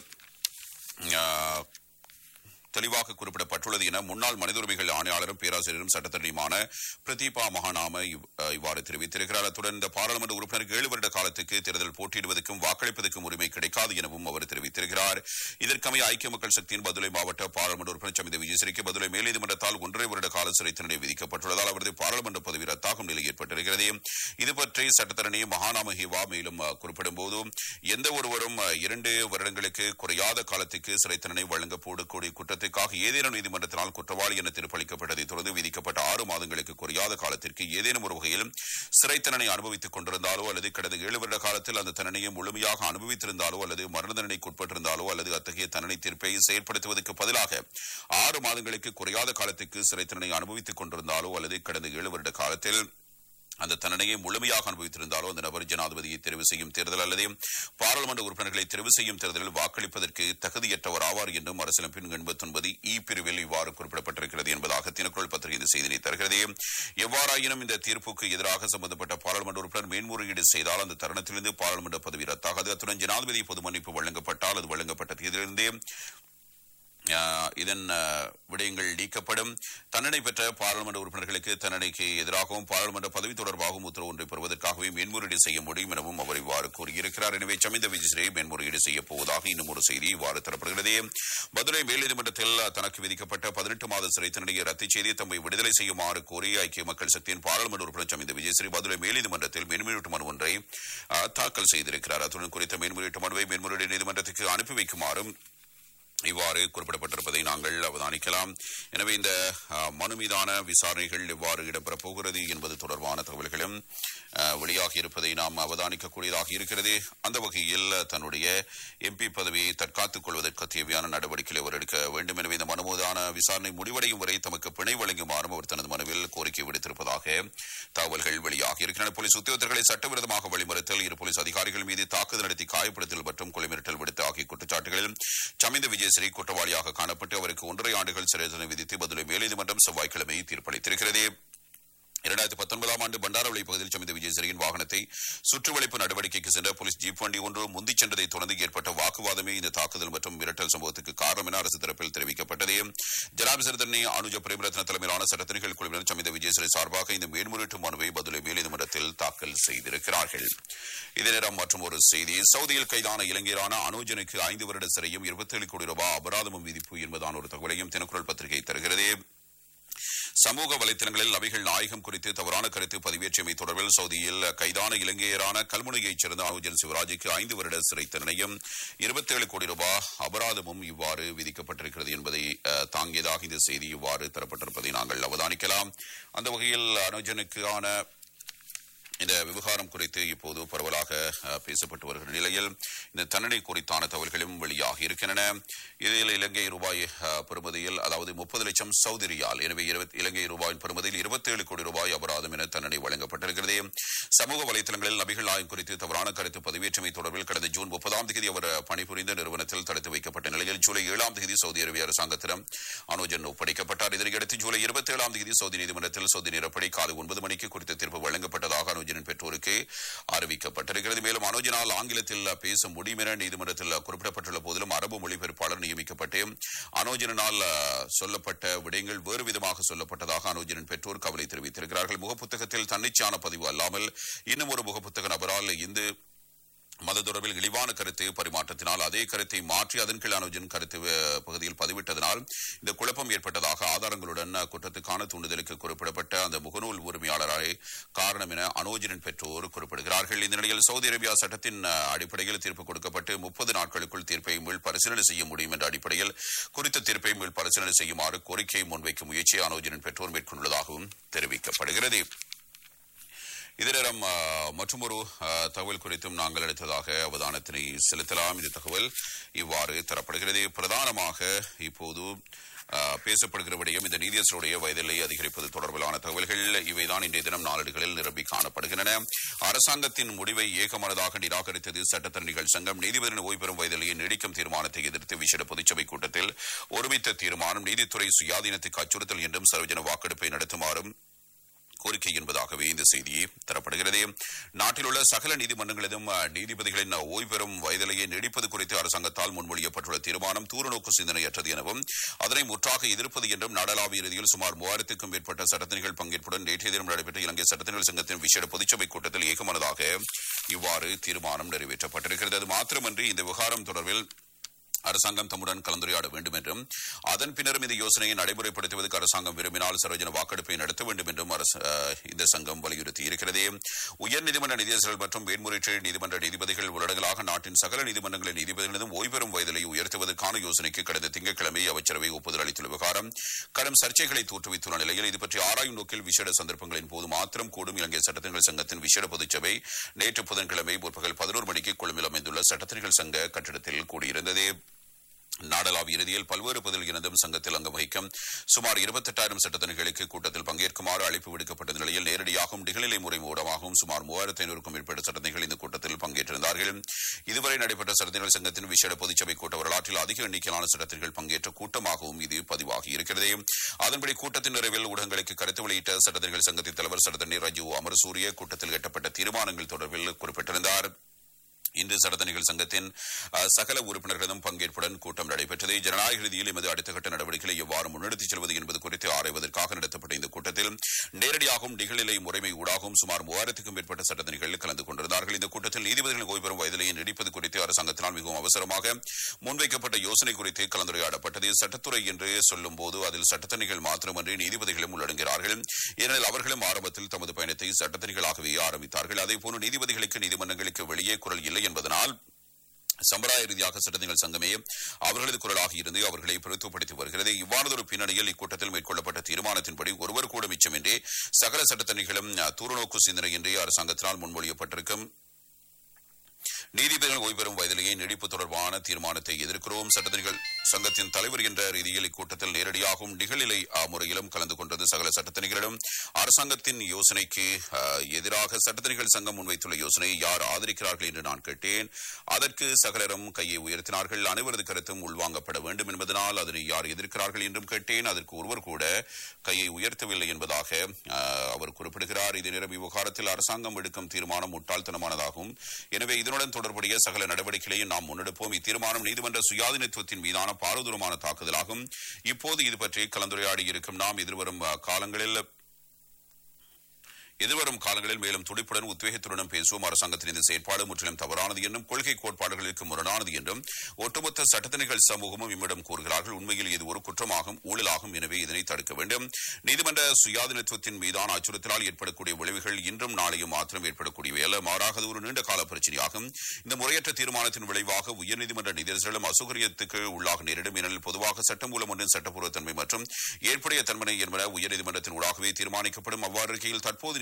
அஹ், தெளிவாக குறிப்பிடப்பட்டுள்ளது என முன்னாள் மனித உரிமைகள் ஆணையாளரும் பேராசிரியரும் சட்டத்தரணியுமான பிரதீபா மகாநாம இவ்- அஹ் இவ்வாறு தெரிவித்திருக்கிறார் அத்துடன் இந்த பாராளுமன்ற உறுப்பினருக்கு ஏழு வருட காலத்துக்கு தேர்தல் போட்டியிடுவதற்கும் வாக்களிப்பதற்கும் உரிமை கிடைக்காது எனவும் அவர் தெரிவித்திருக்கிறார் இதற்கமைய ஐக்கிய மக்கள் சக்தியின் பதுளை மாவட்ட பாராளுமன்ற உறுப்பினர் சமித விஜயசிறிக்கு பதுளை மேல்நீதிமன்றத்தால் ஒன்றரை வருட கால சிறை தண்டனை விதிக்கப்பட்டுள்ளதால் அவரது பாராளுமன்ற பதவி ரத்தாகும் நிலை ஏற்பட்டிருக்கிறது இது பற்றி சட்டத்தரணி மகாநாம ஹிவா மேலும் அஹ், குறிப்பிடும்போது எந்த ஒருவரும் அஹ், இரண்டு வருடங்களுக்கு குறையாத காலத்துக்கு சிறை தண்டனை வழங்கப்படக்கூடிய குற்றத்துக்காக ஏதேனும் நீதிமன்றத்தினால் குற்றவாளி என தீர்ப்பளிக்கப்பட்டதை தொடர்ந்து விதிக்கப்பட்ட ஆறு மாதங்களுக்கு குறையாத காலத்திற்கு ஏதேனும் ஒரு வகையில் சிறை தண்டனை அனுபவித்துக் கொண்டிருந்தாலோ அல்லது கடந்த ஏழு வருட காலத்தில் அந்த தண்டனையை முழுமையாக அனுபவித்திருந்தாலோ அல்லது மரண தண்டனைக்கு உட்பட்டிருந்தாலோ அல்லது அத்தகைய தண்டனை தீர்ப்பை செயற்படுத்துவதற்கு பதிலாக ஆறு மாதங்களுக்கு குறையாத காலத்துக்கு சிறை தண்டனை அனுபவித்துக் கொண்டிருந்தாலோ அல்லது கடந்த ஏழு வருட காலத்தில் அந்த தண்டனையை முழுமையாக அனுபவித்திருந்தாலோ அந்த நபர் ஜனாதிபதியை தெரிவு செய்யும் தேர்தல் அல்லது பாராளுமன்ற உறுப்பினர்களை தெரிவு செய்யும் தேர்தலில் வாக்களிப்பதற்கு தகுதியற்றவர் ஆவார் என்றும் அரசியலமைப்பின் எண்பத்தி ஒன்பது இ பிரிவில் இவ்வாறு குறிப்பிடப்பட்டிருக்கிறது என்பதாக தினக்குரல் பத்திரிகை இந்த செய்தியை தருகிறது எவ்வாறாயினும் இந்த தீர்ப்புக்கு எதிராக சம்பந்தப்பட்ட பாராளுமன்ற உறுப்பினர் மேன்முறையீடு செய்தால் அந்த தருணத்திலிருந்து பாராளுமன்ற பதவி ரத்தாகாது அத்துடன் ஜனாதிபதி பொது மன்னிப்பு வழங்கப்பட்டால் அது வழங்கப்பட்ட தேதியிலிருந்தே ஆஹ், இதன் ஆஹ், விடயங்கள் நீக்கப்படும் தண்டனை பெற்ற பாராளுமன்ற உறுப்பினர்களுக்கு தண்டனைக்கு எதிராகவும் பாராளுமன்ற பதவி தொடர்பாகவும் உத்தரவு ஒன்றை பெறுவதற்காகவே மேன்முறையீடு செய்ய முடியும் எனவும் அவர் இவ்வாறு கூறியிருக்கிறார் எனவே சமிந்த விஜயசிறை மேன்முறையீடு செய்யப் போவதாக இன்னும் ஒரு செய்தி இவ்வாறு தரப்படுகிறது மதுரை மேல்நீதிமன்றத்தில் தனக்கு விதிக்கப்பட்ட பதினெட்டு மாத சிறை தண்டனையை ரத்து செய்து தம்மை விடுதலை செய்யுமாறு கோரி ஐக்கிய மக்கள் சக்தியின் பாராளுமன்ற உறுப்பினர் சமிந்த விஜயஸ்ரீ மதுரை மேல்நீதிமன்றத்தில் மேன்முறையீட்டு மனு ஒன்றை ஆஹ், தாக்கல் செய்திருக்கிறார் அத்துடன் குறித்த மேன்முறையீட்டு மனுவை மேன்முறையீடு நீதிமன்றத்துக்கு அனுப்பி வைக்குமாறும் இவ்வாறு குறிப்பிடப்பட்டிருப்பதை நாங்கள் அவதானிக்கலாம் எனவே இந்த அஹ், மனு மீதான விசாரணைகள் எவ்வாறு இடம்பெறப் போகிறது என்பது தொடர்பான தகவல்களும் அஹ், வெளியாகி இருப்பதை நாம் அவதானிக்கக்கூடியதாக இருக்கிறது அந்த வகையில் தன்னுடைய எம்பி பதவியை தற்காத்துக் கொள்வதற்கு தேவையான நடவடிக்கைகளை அவர் எடுக்க வேண்டும் எனவே இந்த மனு மீதான விசாரணை முடிவடையும் வரை தமக்கு பிணை வழங்குமாறும் அவர் தனது மனுவில் கோரிக்கை விடுத்திருப்பதாக தகவல்கள் வெளியாகி இருக்கின்றன போலீஸ் உத்தியோகத்தர்களை சட்டவிரோதமாக வழிமறுத்தல் இரு போலீஸ் அதிகாரிகள் மீது தாக்குதல் நடத்தி காயப்படுத்தல் மற்றும் கொலை மிரட்டல் விடுத்த ஆகிய குற்றச்சாட்டுகளில் சமிந்த விஜயஸ்ரீ குற்றவாளியாக காணப்பட்டு அவருக்கு ஒன்றரை ஆண்டுகள் சிறை தண்டனை விதித்து பதிலை மேல்நீதிமன்றம் செவ்வாய்க்கிழமை தீர்ப்பளித்திருக்கிறது இரண்டாயிரத்தி பத்தொன்பதாம் ஆண்டு பண்டாரவளி பகுதியில் சமித விஜயசிறியின் வாகனத்தை சுற்றுவளைப்பு நடவடிக்கைக்கு சென்ற போலீஸ் ஜீப் வண்டி ஒன்று முந்திச் சென்றதை தொடர்ந்து ஏற்பட்ட வாக்குவாதமே இந்த தாக்குதல் மற்றும் மிரட்டல் சம்பவத்துக்கு காரணம் என அரசு தரப்பில் தெரிவிக்கப்பட்டது ஜனாபிசரதனை அனுஜ பிரேமரத்ன தலைமையிலான சட்டத்தணிகள் குழுவினர் சமித விஜயசிறை சார்பாக இந்த மேன்முறையீட்டு மனுவை பதிலை மேல்நீதிமன்றத்தில் தாக்கல் செய்திருக்கிறார்கள் இதே நேரம் மற்றும் ஒரு செய்தி சவுதியில் கைதான இளைஞரான அனுஜனுக்கு ஐந்து வருட சிறையும் இருபத்தேழு கோடி ரூபாய் அபராதமும் விதிப்பு என்பதான ஒரு தகவலையும் தினக்குரல் பத்திரிகை தருகிறது சமூக வலைதளங்களில் நபிகள் நாயகம் குறித்து தவறான கருத்து பதிவேற்றியமை தொடர்பில் சவுதியில் கைதான இலங்கையரான கல்முனையைச் சேர்ந்த அனுஜன் சிவராஜுக்கு ஐந்து வருட சிறை தண்டனையும் இருபத்தேழு கோடி ரூபாய் அபராதமும் இவ்வாறு விதிக்கப்பட்டிருக்கிறது என்பதை அஹ், தாங்கியதாக இந்த செய்தி இவ்வாறு தரப்பட்டிருப்பதை நாங்கள் அவதானிக்கலாம் அந்த வகையில் அனுஜனுக்கான இந்த விவகாரம் குறித்து இப்போது பரவலாக அஹ், பேசப்பட்டு வருகிற நிலையில் இந்த தண்டனை குறித்தான தகவல்களும் வெளியாகி இருக்கின்றன இதில் இலங்கை ரூபாய் அஹ், பெறுமதியில் அதாவது முப்பது லட்சம் சவுதி ரியால் எனவே இருபத்- இலங்கை ரூபாயின் பெறுமதியில் இருபத்தேழு கோடி ரூபாய் அபராதம் என தண்டனை வழங்கப்பட்டிருக்கிறது சமூக வலைதளங்களில் நபிகள் நாயம் குறித்து தவறான கருத்து பதிவேற்றமை தொடர்பில் கடந்த ஜூன் முப்பதாம் தேதி அவர் பணிபுரிந்த நிறுவனத்தில் தடுத்து வைக்கப்பட்ட நிலையில் ஜூலை ஏழாம் தேதி சவுதி அரேபிய அரசாங்கத்திடம் அனுஜன் ஒப்படைக்கப்பட்டார் இதனையடுத்து ஜூலை இருபத்தி ஏழாம் தேதி சவுதி நீதிமன்றத்தில் சவுதி நேரப்படி காலை ஒன்பது மணிக்கு குறித்த தீர்ப்பு வழங்கப்பட்டதாக அனுஜனின் பெற்றோருக்கு அறிவிக்கப்பட்டிருக்கிறது மேலும் அனுஜனால் ஆங்கிலத்தில் பேச முடியும் என நீதிமன்றத்தில் குறிப்பிடப்பட்டுள்ள போதிலும் அரபு மொழிபெயர்ப்பாளர் நியமிக்கப்பட்டு அனுஜனால் அஹ், சொல்லப்பட்ட விடயங்கள் வேறு விதமாக சொல்லப்பட்டதாக அனுஜனின் பெற்றோர் கவலை தெரிவித்திருக்கிறார்கள் முகப்புத்தகத்தில் தன்னிச்சான பதிவு அல்லாமல் இன்னும் ஒரு முகப்புத்தக நபரால் இந்து மத தொடர்பில் இழிவான கருத்து பரிமாற்றத்தினால் அதே கருத்தை மாற்றி அதன் கீழ் அனுஜன் கருத்து அஹ், பகுதியில் பதிவிட்டதனால் இந்த குழப்பம் ஏற்பட்டதாக ஆதாரங்களுடன் அஹ், குற்றத்துக்கான தூண்டுதலுக்கு குறிப்பிடப்பட்ட அந்த முகநூல் உரிமையாளரை காரணம் என அனோஜனின் பெற்றோர் குறிப்பிடுகிறார்கள் இந்த நிலையில் சவுதி அரேபியா சட்டத்தின் அஹ், அடிப்படையில் தீர்ப்பு கொடுக்கப்பட்டு முப்பது நாட்களுக்குள் தீர்ப்பை மீள் பரிசீலனை செய்ய முடியும் என்ற அடிப்படையில் குறித்த தீர்ப்பை மீள் பரிசீலனை செய்யுமாறு கோரிக்கையை முன்வைக்கும் முயற்சியை அனோஜனின் பெற்றோர் மேற்கொண்டுள்ளதாகவும் தெரிவிக்கப்படுகிறது இதனிடம் மற்றொரு அஹ், தகவல் குறித்தும் நாங்கள் எடுத்ததாக அவதானத்தினை செலுத்தலாம் இந்த தகவல் இவ்வாறு தரப்படுகிறது பிரதானமாக இப்போது அஹ், பேசப்படுகிற விடயம் இந்த நீதியரசருடைய வயதிலை அதிகரிப்பது தொடர்பிலான தகவல்கள் இவைதான் இன்றைய தினம் நாளேடுகளில் நிரம்பி காணப்படுகின்றன அரசாங்கத்தின் முடிவை ஏகமனதாக நிராகரித்தது சட்டத்தரணிகள் சங்கம் நீதிபதியின் ஓய்வு பெறும் வயதிலேயே நீடிக்கும் தீர்மானத்தை எதிர்த்து விசேட பொதுச்சபை கூட்டத்தில் ஒருமித்த தீர்மானம் நீதித்துறை சுயாதீனத்துக்கு அச்சுறுத்தல் என்றும் சர்வஜன வாக்கெடுப்பை நடத்துமாறும் கோரிக்கை என்பதாகவே இந்த செய்தி தரப்படுகிறது நாட்டில் உள்ள சகல நீதிமன்றங்களிலும் அஹ், நீதிபதிகளின் ஓய்வு பெறும் வயதிலேயே நீடிப்பது குறித்து அரசாங்கத்தால் முன்மொழியப்பட்டுள்ள தீர்மானம் தூரநோக்கு சிந்தனையற்றது எனவும் அதனை முற்றாக எதிர்ப்பது என்றும் நாடளாவிய ரீதியில் சுமார் மூவாயிரத்துக்கும் மேற்பட்ட சட்டத்தினிகள் பங்கேற்புடன் நேற்றைய தினம் நடைபெற்ற இலங்கை சட்டத்தினிகள் சங்கத்தின் விசேட பொதுச்சபை கூட்டத்தில் ஏகமனதாக இவ்வாறு தீர்மானம் நிறைவேற்றப்பட்டிருக்கிறது அது மாத்திரமன்றி இந்த விவகாரம் தொடர்பில் அரசாங்கம் தம்முடன் கலந்துரையாட வேண்டும் என்றும் அதன் பின்னரும் இந்த யோசனையை நடைமுறைப்படுத்துவதற்கு அரசாங்கம் விரும்பினால் சரோஜன வாக்கெடுப்பை நடத்த வேண்டும் என்றும் அரசு அஹ், இந்த சங்கம் வலியுறுத்தி இருக்கிறது உயர்நீதிமன்ற நீதியரசர்கள் மற்றும் மேன்முறையீட்டு நீதிமன்ற நீதிபதிகள் உள்ளடங்கலாக நாட்டின் சகல நீதிமன்றங்களின் நீதிபதிகளிடம் ஓய்வு பெறும் வயதிலை உயர்த்துவதற்கான யோசனைக்கு கடந்த திங்கட்கிழமை அமைச்சரவை ஒப்புதல் அளித்துள்ள விவகாரம் கடும் சர்ச்சைகளை தோற்றுவித்துள்ள நிலையில் இது பற்றி ஆராயும் நோக்கில் விசேட சந்தர்ப்பங்களின் போது மாத்திரம் கூடும் இலங்கை சட்டத்தினர்கள் சங்கத்தின் விசேட பொதுச்சபை நேற்று புதன்கிழமை முற்பகல் பதினோரு மணிக்கு கொழும்பில் அமைந்துள்ள சட்டத்தினர்கள் சங்க கட்டிடத்தில் கூடியிருந்தது நாடளாவிய இறுதியில் பல்வேறு பதில் இனதும் சங்கத்தில் அங்கம் வகிக்கும் சுமார் இருபத்தெட்டாயிரம் சட்டத்தணிகளுக்கு கூட்டத்தில் பங்கேற்குமாறு அழைப்பு விடுக்கப்பட்ட நிலையில் நேரடியாகவும் நிகழ்நிலை முறை மூலமாகவும் சுமார் மூவாயிரத்தி ஐநூறுக்கும் மேற்பட்ட சட்டத்தணிகள் இந்த கூட்டத்தில் பங்கேற்றிருந்தார்கள் இதுவரை நடைபெற்ற சட்டத்தணிகள் சங்கத்தின் விசேட பொதுச்சபை கூட்ட வரலாற்றில் அதிக எண்ணிக்கையிலான சட்டத்தணிகள் பங்கேற்ற கூட்டமாகவும் இது பதிவாகி இருக்கிறது அதன்படி கூட்டத்தின் நிறைவில் ஊடகங்களுக்கு கருத்து வெளியிட்ட சட்டத்தணிகள் சங்கத்தின் தலைவர் சட்டத்தண்ணி ரஜு அமரசூரிய கூட்டத்தில் எட்டப்பட்ட தீர்மானங்கள் தொடர்பில் குறிப்பிட்டிருந்தார் இன்று சட்டத்தணிகள் சங்கத்தின் அஹ், சகல உறுப்பினர்களும் பங்கேற்புடன் கூட்டம் நடைபெற்றது ஜனநாயக ரீதியில் எமது அடுத்த கட்ட நடவடிக்கைகளை எவ்வாறு முன்னெடுத்துச் செல்வது என்பது குறித்து ஆராய்வதற்காக நடத்தப்பட்ட இந்த கூட்டத்தில் நேரடியாகவும் நிகழ்நிலை முறைமை ஊடாகவும் சுமார் மூவாயிரத்துக்கும் மேற்பட்ட சட்டத்தணிகள் கலந்து கொண்டிருந்தார்கள் இந்த கூட்டத்தில் நீதிபதிகளின் ஓய்வு பெறும் வயதிலேயே நீடிப்பது குறித்து அரசாங்கத்தினால் மிகவும் அவசரமாக முன்வைக்கப்பட்ட யோசனை குறித்து கலந்துரையாடப்பட்டது சட்டத்துறை என்று சொல்லும் போது அதில் சட்டத்தணிகள் மாத்திரமன்றி நீதிபதிகளும் உள்ளடங்குகிறார்கள் ஏனெனில் அவர்களும் ஆரம்பத்தில் தமது பயணத்தை சட்டத்தணிகளாகவே ஆரம்பித்தார்கள் அதேபோன்று நீதிபதிகளுக்கு நீதிமன்றங்களுக்கு வெளியே குரல் இல்லை என்பதனால் சம்பிரதாய ரீதியாக சட்டங்கள் சங்கமே அவர்களது குரலாக இருந்து அவர்களை பிரதித்துவப்படுத்தி வருகிறது இவ்வாறதொரு பின்னணியில் இக்கூட்டத்தில் மேற்கொள்ளப்பட்ட தீர்மானத்தின்படி ஒருவர் கூட மிச்சமின்றி சகல சட்டத்தணிகளும் அஹ், தூரநோக்கு சிந்தனையின்றி அரசாங்கத்தினால் முன்மொழியப்பட்டிருக்கும் நீதிபதிகள் ஓய்வு பெறும் வயதிலேயே நீடிப்பு தொடர்பான தீர்மானத்தை எதிர்க்கிறோம் சட்டத்தணிகள் சங்கத்தின் தலைவர் என்ற ரீதியில் இக்கூட்டத்தில் நேரடியாகவும் நிகழ்நிலை அஹ், முறையிலும் கலந்து கொண்டது சகல சட்டத்தணிகளிடம் அரசாங்கத்தின் யோசனைக்கு அஹ், எதிராக சட்டத்தணிகள் சங்கம் முன்வைத்துள்ள யோசனையை யார் ஆதரிக்கிறார்கள் என்று நான் கேட்டேன் அதற்கு சகலரும் கையை உயர்த்தினார்கள் அனைவரது கருத்தும் உள்வாங்கப்பட வேண்டும் என்பதனால் அதனை யார் எதிர்க்கிறார்கள் என்றும் கேட்டேன் அதற்கு ஒருவர் கூட கையை உயர்த்தவில்லை என்பதாக அஹ், அவர் குறிப்பிடுகிறார் இதே நேரம் விவகாரத்தில் அரசாங்கம் எடுக்கும் தீர்மானம் முட்டாள்தனமானதாகும் எனவே இதனுடன் தொடர்புடைய சகல நடவடிக்கைகளையும் நாம் முன்னெடுப்போம் இத்தீர்மானம் நீதிமன்ற சுயாதீனத்துவத்தின் மீதான பாரதூரமான தாக்குதலாகும் இப்போது இது பற்றி கலந்துரையாடி இருக்கும் நாம் எதிர்வரும் அஹ், காலங்களில் எதிர்வரும் காலங்களில் மேலும் துடிப்புடன் உத்வேகத்துடனும் பேசுவோம் அரசாங்கத்தின் இந்த செயற்பாடு முற்றிலும் தவறானது என்றும் கொள்கை கோட்பாடுகளுக்கு முரணானது என்றும் ஒட்டுமொத்த சட்டத்தணிகள் சமூகமும் இம்மிடம் கூறுகிறார்கள் உண்மையில் இது ஒரு குற்றமாகும் ஊழலாகும் எனவே இதனை தடுக்க வேண்டும் நீதிமன்ற சுயாதீனத்துவத்தின் மீதான அச்சுறுத்தலால் ஏற்படக்கூடிய விளைவுகள் இன்றும் நாளையும் மாத்திரம் ஏற்படக்கூடியவை அல்ல மாறாக அது ஒரு நீண்ட கால பிரச்சனையாகும் இந்த முறையற்ற தீர்மானத்தின் விளைவாக உயர்நீதிமன்ற நீதியரசர்களும் அசௌகரியத்துக்கு உள்ளாக நேரிடும் ஏனெனில் பொதுவாக சட்டம் மூலம் ஒன்றின் சட்டப்பூர்வத்தன்மை மற்றும் ஏற்புடைய தன்மை என்பன உயர்நீதிமன்றத்தின் ஊடாகவே தீர்மானிக்கப்படும் அவ்வாறு இருக்கையில் தற்போது நீதிமன்ற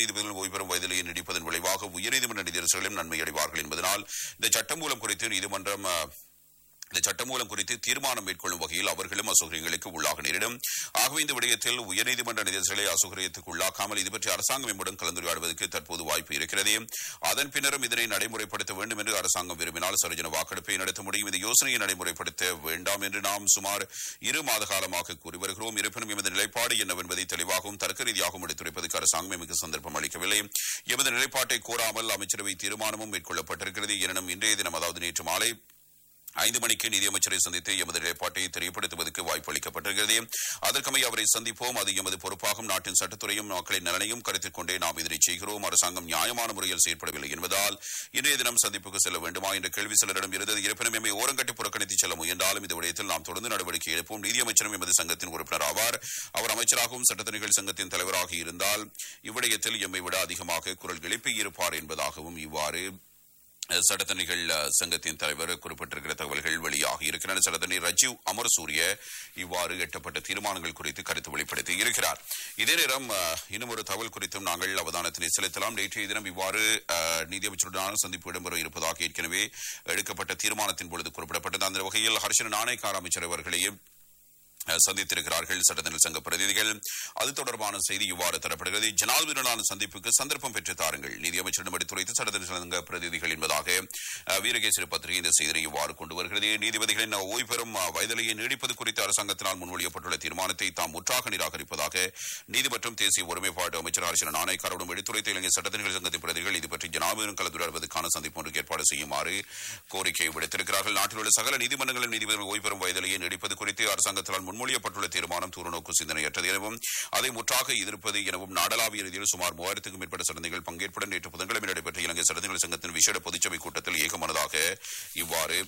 நீதிபதிகள் ஓய்வு பெறும் வயதிலேயே நீடிப்பதன் விளைவாக உயர்நீதிமன்ற நீதியரசர்களும் நன்மை அடைவார்கள் என்பதனால் இந்த சட்டம் மூலம் குறித்து நீதிமன்றம் அஹ், இந்த சட்டமூலம் குறித்து தீர்மானம் மேற்கொள்ளும் வகையில் அவர்களும் அசௌகரியங்களுக்கு உள்ளாக நேரிடும் ஆகவே இந்த விடயத்தில் உயர்நீதிமன்ற நீதிபதிகளை அசௌகரியத்துக்கு உள்ளாக்காமல் இது பற்றி அரசாங்கம் எம்முடன் கலந்துரையாடுவதற்கு தற்போது வாய்ப்பு இருக்கிறது அதன் பின்னரும் இதனை நடைமுறைப்படுத்த வேண்டும் என்று அரசாங்கம் விரும்பினால் சரோஜன வாக்கெடுப்பை நடத்த முடியும் இந்த யோசனையை நடைமுறைப்படுத்த வேண்டாம் என்று நாம் சுமார் இரு மாத காலமாக கூறி வருகிறோம் இருப்பினும் எமது நிலைப்பாடு என்னவென்பதை தெளிவாகவும் தர்க்க ரீதியாகவும் எடுத்துரைப்பதற்கு அரசாங்கம் எமக்கு சந்தர்ப்பம் அளிக்கவில்லை எமது நிலைப்பாட்டை கோராமல் அமைச்சரவை தீர்மானமும் மேற்கொள்ளப்பட்டிருக்கிறது எனினும் இன்றைய தினம் அதாவது நேற்று மாலை ஐந்து மணிக்கு நிதியமைச்சரை சந்தித்து எமது நிலைப்பாட்டை தெரியப்படுத்துவதற்கு வாய்ப்பு அளிக்கப்பட்டிருக்கிறது அதற்கமை அவரை சந்திப்போம் அது எமது பொறுப்பாகும் நாட்டின் சட்டத்துறையும் மக்களின் நலனையும் கருத்தில் கொண்டே நாம் இதனை செய்கிறோம் அரசாங்கம் நியாயமான முறையில் செயற்படவில்லை என்பதால் இன்றைய தினம் சந்திப்புக்கு செல்ல வேண்டுமா என்ற கேள்வி சிலரிடம் இருந்தது இருப்பினும் எம்மை ஓரங்கட்டி புறக்கணித்து செல்ல முயன்றாலும் இந்த விடயத்தில் நாம் தொடர்ந்து நடவடிக்கை எடுப்போம் நீதியமைச்சரும் எமது சங்கத்தின் உறுப்பினர் ஆவார் அவர் அமைச்சராகவும் சட்டத்தணிகள் சங்கத்தின் தலைவராக இருந்தால் இவ்விடயத்தில் எம்மை விட அதிகமாக குரல் எழுப்பி இருப்பார் என்பதாகவும் இவ்வாறு சட்டத்தணிகள் அஹ், சங்கத்தின் தலைவர் குறிப்பிட்டிருக்கிற தகவல்கள் வெளியாகி இருக்கின்றன சட்டத்தணி ரஜீவ் அமர்சூரிய இவ்வாறு எட்டப்பட்ட தீர்மானங்கள் குறித்து கருத்து வெளிப்படுத்தி இருக்கிறார் இதே நேரம் அஹ், இன்னும் ஒரு தகவல் குறித்தும் நாங்கள் அவதானத்தினை செலுத்தலாம் நேற்றைய தினம் இவ்வாறு அஹ், நீதியமைச்சருடனான சந்திப்பு இடம்பெற இருப்பதாக ஏற்கனவே எடுக்கப்பட்ட தீர்மானத்தின் பொழுது குறிப்பிடப்பட்டது அந்த வகையில் ஹர்ஷன் நாணயக்கார அமைச்சர் அவர்களையும் அஹ், சந்தித்திருக்கிறார்கள் சட்டத்தணிகள் சங்க பிரதிநிதிகள் அது தொடர்பான செய்தி இவ்வாறு தரப்படுகிறது ஜனாதிபதியுடனான சந்திப்புக்கு சந்தர்ப்பம் பெற்று தாருங்கள் நீதியமைச்சரிடம் எடுத்துரைத்து சட்டத்தணிகள் சங்க பிரதிநிதிகள் என்பதாக அஹ், வீரகேசரி பத்திரிகை இந்த செய்தியை இவ்வாறு கொண்டு வருகிறது நீதிபதிகளின் ஓய்வு பெறும் அஹ், வயதிலேயே நீடிப்பது குறித்து அரசாங்கத்தினால் முன்மொழியப்பட்டுள்ள தீர்மானத்தை தாம் முற்றாக நிராகரிப்பதாக நீதி மற்றும் தேசிய ஒருமைப்பாட்டு அமைச்சர் ஹர்ஷன் நாணயக்காரோடும் எடுத்துரைத்த இலங்கை சட்டத்தணிகள் சங்கத்தின் பிரதிகள் இது பற்றி ஜனாதிபதியுடன் கலந்துரையாடுவதற்கான சந்திப்பு ஒன்றுக்கு ஏற்பாடு செய்யுமாறு கோரிக்கை விடுத்திருக்கிறார்கள் நாட்டில் உள்ள சகல நீதிமன்றங்களின் நீதிபதிகள் ஓய்வு பெறும் வயதிலேயே நீடிப்பது குறித்து அரசாங்கத்தினால் முன்மொழியப்பட்டுள்ள தீர்மானம் தூரநோக்கு சிந்தனையற்றது எனவும் அதை முற்றாக எதிர்ப்பது எனவும் நாடளாவிய ரீதியில் சுமார் மூவாயிரத்துக்கும் மேற்பட்ட சடங்குகள் பங்கேற்புடன் நேற்று புதன்கிழமை நடைபெற்ற இலங்கை சடங்குகள் சங்கத்தின் விசேட பொதுச்சபை கூட்டத்தில் ஏகமனதாக இவ்வாறு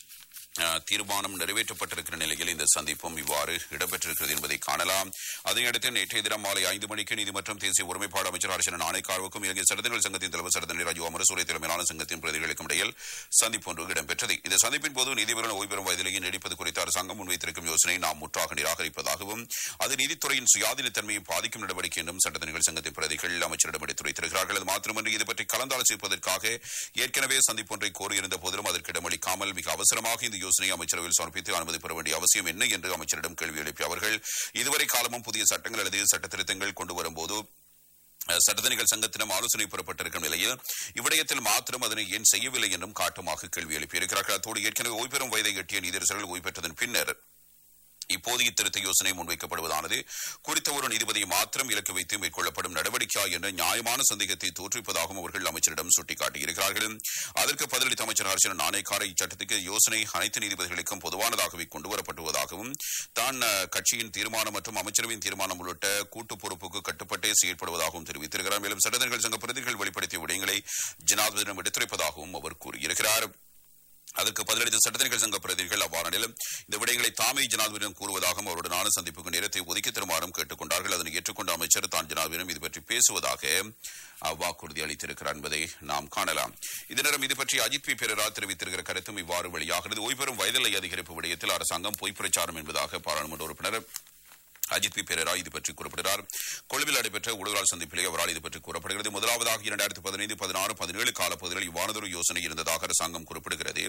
அஹ், தீர்மானம் நிறைவேற்றப்பட்டிருக்கிற நிலையில் இந்த சந்திப்பும் இவ்வாறு இடம்பெற்றிருக்கிறது என்பதை காணலாம் அதையடுத்து நேற்றைய தினம் மாலை ஐந்து மணிக்கு நீதிமன்றம் தேசிய ஒருமைப்பாடு அமைச்சர் ஹர்ஷன் நாணயக்கார்வுக்கும் இலங்கை சடங்குகள் சங்கத்தின் தலைவர் சடத்தனி ராஜு அமரசூரிய தலைமையிலான சங்கத்தின் பிரதிகளுக்கும் இடையில் சந்திப்பு ஒன்று இடம்பெற்றது இந்த சந்திப்பின் போது நீதிபதிகள் ஓய்வு பெறும் வயதிலேயே நீடிப்பது குறித்து அரசாங்கம் முன்வைத்திருக்கும் யோசனை நாம் முற்றாக நிராகரிப்பதாகவும் அது நீதித்துறையின் சுயாதீனத்தன்மையை பாதிக்கும் நடவடிக்கை என்றும் சட்டத்தணிகள் சங்கத்தின் பிரதிகள் அமைச்சரிடம் எடுத்துரைத்திருக்கிறார்கள் அது மாத்திரமன்றி இது பற்றி கலந்தாலோசிப்பதற்காக ஏற்கனவே சந்திப்பு ஒன்றை கோரியிருந்த போதிலும் அதற்கு இடமளிக்காமல் மிக அவசரமாக இந்த யோசனையை அமைச்சரவையில் சமர்ப்பித்து அனுமதி பெற வேண்டிய அவசியம் என்ன என்று அமைச்சரிடம் கேள்வி எழுப்பிய அவர்கள் இதுவரை காலமும் புதிய சட்டங்கள் அல்லது சட்ட திருத்தங்கள் கொண்டு வரும்போது அஹ், சட்டத்தணிகள் சங்கத்திடம் ஆலோசனை பெறப்பட்டிருக்கும் நிலையில் இவ்விடயத்தில் மாத்திரம் அதனை ஏன் செய்யவில்லை என்றும் காட்டமாக கேள்வி எழுப்பியிருக்கிறார்கள் அத்தோடு ஏற்கனவே ஓய்வு பெறும் வயதை எட்டிய நீதியரசர்கள் ஓய்வு பெற்றதன் பின்னர் இப்போதைய திருத்த யோசனை முன்வைக்கப்படுவதானது குறித்த ஒரு நீதிபதியை மாத்திரம் இலக்கு வைத்து மேற்கொள்ளப்படும் நடவடிக்கையா என்ற நியாயமான சந்தேகத்தை தோற்றுவிப்பதாகவும் அவர்கள் அமைச்சரிடம் சுட்டிக்காட்டியிருக்கிறார்கள் அதற்கு பதிலளித்த அமைச்சர் ஹர்ஷன் நாணயக்கார இச்சட்டத்துக்கு யோசனை அனைத்து நீதிபதிகளுக்கும் பொதுவானதாகவே கொண்டுவரப்பட்டுவதாகவும் தான் அஹ், கட்சியின் தீர்மானம் மற்றும் அமைச்சரவையின் தீர்மானம் உள்ளிட்ட கூட்டு பொறுப்புக்கு கட்டுப்பட்டே செயல்படுவதாகவும் தெரிவித்திருக்கிறார் மேலும் சட்டத்தர்கள் சங்க பிரதிகள் வெளிப்படுத்திய விடயங்களை ஜனாதிபதியிடம் எடுத்துரைப்பதாகவும் அவர் கூறியிருக்கிறார் அதற்கு பதிலளித்த சட்டத்தணிகள் சங்க பிரதிநிதிகள் அவ்வாறெனிலும் இந்த விடயங்களை தாமே ஜனாதிபதியிடம் கூறுவதாகவும் அவருடனான சந்திப்புக்கு நேரத்தை ஒதுக்கி தருமாறும் கேட்டுக் கொண்டார்கள் அதனை ஏற்றுக்கொண்ட அமைச்சர் தான் ஜனாதிபதியிடம் இது பற்றி பேசுவதாக அஹ், வாக்குறுதி அளித்திருக்கிறார் என்பதை நாம் காணலாம் இதனிடம் இது பற்றி அஜித் பி பெரரா தெரிவித்திருக்கிற கருத்தும் இவ்வாறு வெளியாகிறது ஓய்வு பெறும் வயதில்லை அதிகரிப்பு விடயத்தில் அரசாங்கம் பொய் பிரச்சாரம் என்பதாக பாராளுமன்ற உறுப்பினர் அஜித் பி பெரரா இது பற்றி குறிப்பிடுகிறார் கொழும்பில் நடைபெற்ற ஊடகங்கள் சந்திப்பிலே அவரால் இது பற்றி கூறப்படுகிறது முதலாவதாக இரண்டாயிரத்தி பதினைந்து பதினாறு பதினேழு காலப்பகுதியில் இவ்வானதொரு யோசனை இருந்ததாக அரசாங்கம் குறிப்பிடுகிறது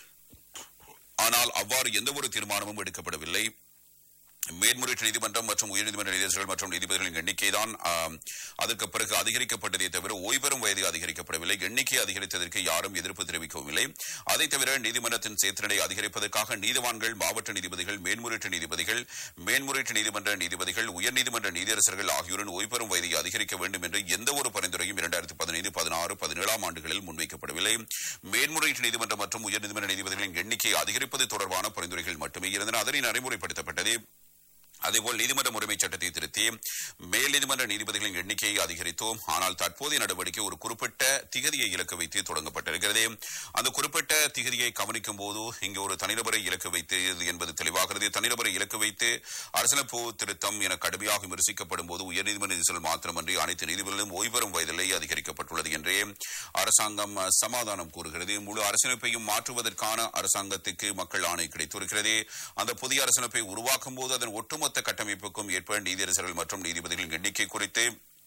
ஆனால் அவ்வாறு எந்த ஒரு தீர்மானமும் எடுக்கப்படவில்லை மேன்முறையீட்டு நீதிமன்றம் மற்றும் உயர்நீதிமன்ற நீதிபதிகள் மற்றும் நீதிபதிகளின் எண்ணிக்கைதான் ஆம், அதற்கு பிறகு அதிகரிக்கப்பட்டதே தவிர ஓய்வெறும் வயது அதிகரிக்கப்படவில்லை எண்ணிக்கை அதிகரித்ததற்கு யாரும் எதிர்ப்பு தெரிவிக்கவும் இல்லை அதை தவிர நீதிமன்றத்தின் சேர்த்தினை அதிகரிப்பதற்காக நீதிவான்கள் மாவட்ட நீதிபதிகள் மேன்முறையீட்டு நீதிபதிகள் மேன்முறையீட்டு நீதிமன்ற நீதிபதிகள் உயர்நீதிமன்ற நீதியரசர்கள் ஆகியோரின் ஓய்வெறும் வயதை அதிகரிக்க வேண்டும் என்று எந்த ஒரு பரிந்துரையும் இரண்டாயிரத்தி பதினைந்து பதினாறு பதினேழாம் ஆண்டுகளில் முன்வைக்கப்படவில்லை மேன்முறையீட்டு நீதிமன்றம் மற்றும் உயர்நீதிமன்ற நீதிபதிகளின் எண்ணிக்கையை அதிகரிப்பது தொடர்பான பரிந்துரைகள் மட்டுமே இருந்தன அதனை நடைமுறைப்படுத்தப்பட்டது அதேபோல் நீதிமன்ற முறைமை சட்டத்தை திருத்தி மேல் நீதிமன்ற நீதிபதிகளின் எண்ணிக்கையை அதிகரித்தோம் ஆனால் தற்போதைய நடவடிக்கை ஒரு குறிப்பிட்ட திகதியை இலக்கு வைத்து தொடங்கப்பட்டிருக்கிறது அந்த குறிப்பிட்ட திகதியை கவனிக்கும் போது இங்கு ஒரு தனிநபரை இலக்கு வைத்து என்பது தெளிவாகிறது தனிநபரை இலக்கு வைத்து அரசியலமைப்பு திருத்தம் என கடுமையாக விமர்சிக்கப்படும் போது உயர்நீதிமன்ற நீதிபதிகள் மாத்திரமன்றி அனைத்து நீதிபதிகளும் ஓய்வெறும் வயதிலே அதிகரிக்கப்பட்டுள்ளது என்றே அரசாங்கம் அஹ், சமாதானம் கூறுகிறது முழு அரசியலமைப்பையும் மாற்றுவதற்கான அரசாங்கத்துக்கு மக்கள் ஆணை கிடைத்திருக்கிறது அந்த புதிய அரசியலமைப்பை உருவாக்கும் போது அதன் ஒட்டுமொத்த கட்டமைப்புக்கும் ஏற்ப நீதியரசர்கள் மற்றும் நீதிபதிகளின் எண்ணிக்கை குறித்து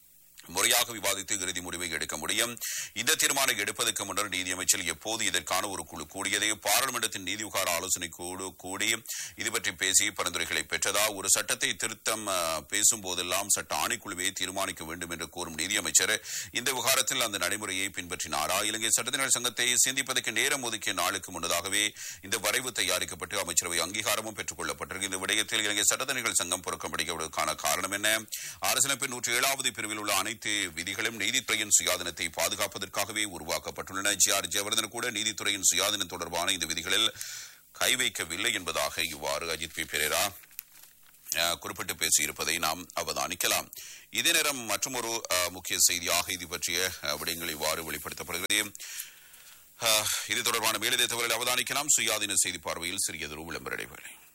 முறையாக விவாதித்து இறுதி முடிவை எடுக்க முடியும் இந்த தீர்மானம் எடுப்பதற்கு முன்னர் நீதியமைச்சர் எப்போது இதற்கான ஒரு குழு கூடியது பாராளுமன்றத்தின் நீதி விகார ஆலோசனை குழு கூடி இது பற்றி பேசி பரிந்துரைகளை பெற்றதா ஒரு சட்டத்தை திருத்தம் அஹ், பேசும் போதெல்லாம் சட்ட ஆணைக்குழுவை தீர்மானிக்க வேண்டும் என்று கூறும் நீதியமைச்சர் இந்த விவகாரத்தில் அந்த நடைமுறையை பின்பற்றினாரா இலங்கை சட்டத்தினர் சங்கத்தை சிந்திப்பதற்கு நேரம் ஒதுக்கிய நாளுக்கு முன்னதாகவே இந்த வரைவு தயாரிக்கப்பட்டு அமைச்சரவை அங்கீகாரமும் பெற்றுக் கொள்ளப்பட்டிருக்கு இந்த விடயத்தில் இலங்கை சட்டத்தணிகள் சங்கம் புறக்கணிக்கப்படுவதற்கான காரணம் என்ன அரசியலமைப்பின் நூற்றி ஏழாவது பிரிவில் உள்ள அனைத்து விதிகளும் நீதித்துறையின் சுயாதீனத்தை பாதுகாப்பதற்காகவே உருவாக்கப்பட்டுள்ளன ஜி ஆர் ஜெயவர்தன் கூட நீதித்துறையின் சுயாதீனம் தொடர்பான இந்த விதிகளில் கை வைக்கவில்லை என்பதாக இவ்வாறு அஜித் பி பெரேரா அஹ், குறிப்பிட்டு பேசியிருப்பதை நாம் அவதானிக்கலாம் இதே நேரம் மற்றொரு அஹ், முக்கிய செய்தியாக இது பற்றிய அஹ், விடயங்கள் இவ்வாறு வெளிப்படுத்தப்படுகிறது அஹ், இது தொடர்பான மேலதிக தகவல்களை அவதானிக்கலாம் சுயாதீன செய்தி பார்வையில் சிறியதொரு விளம்பர இடைவேளை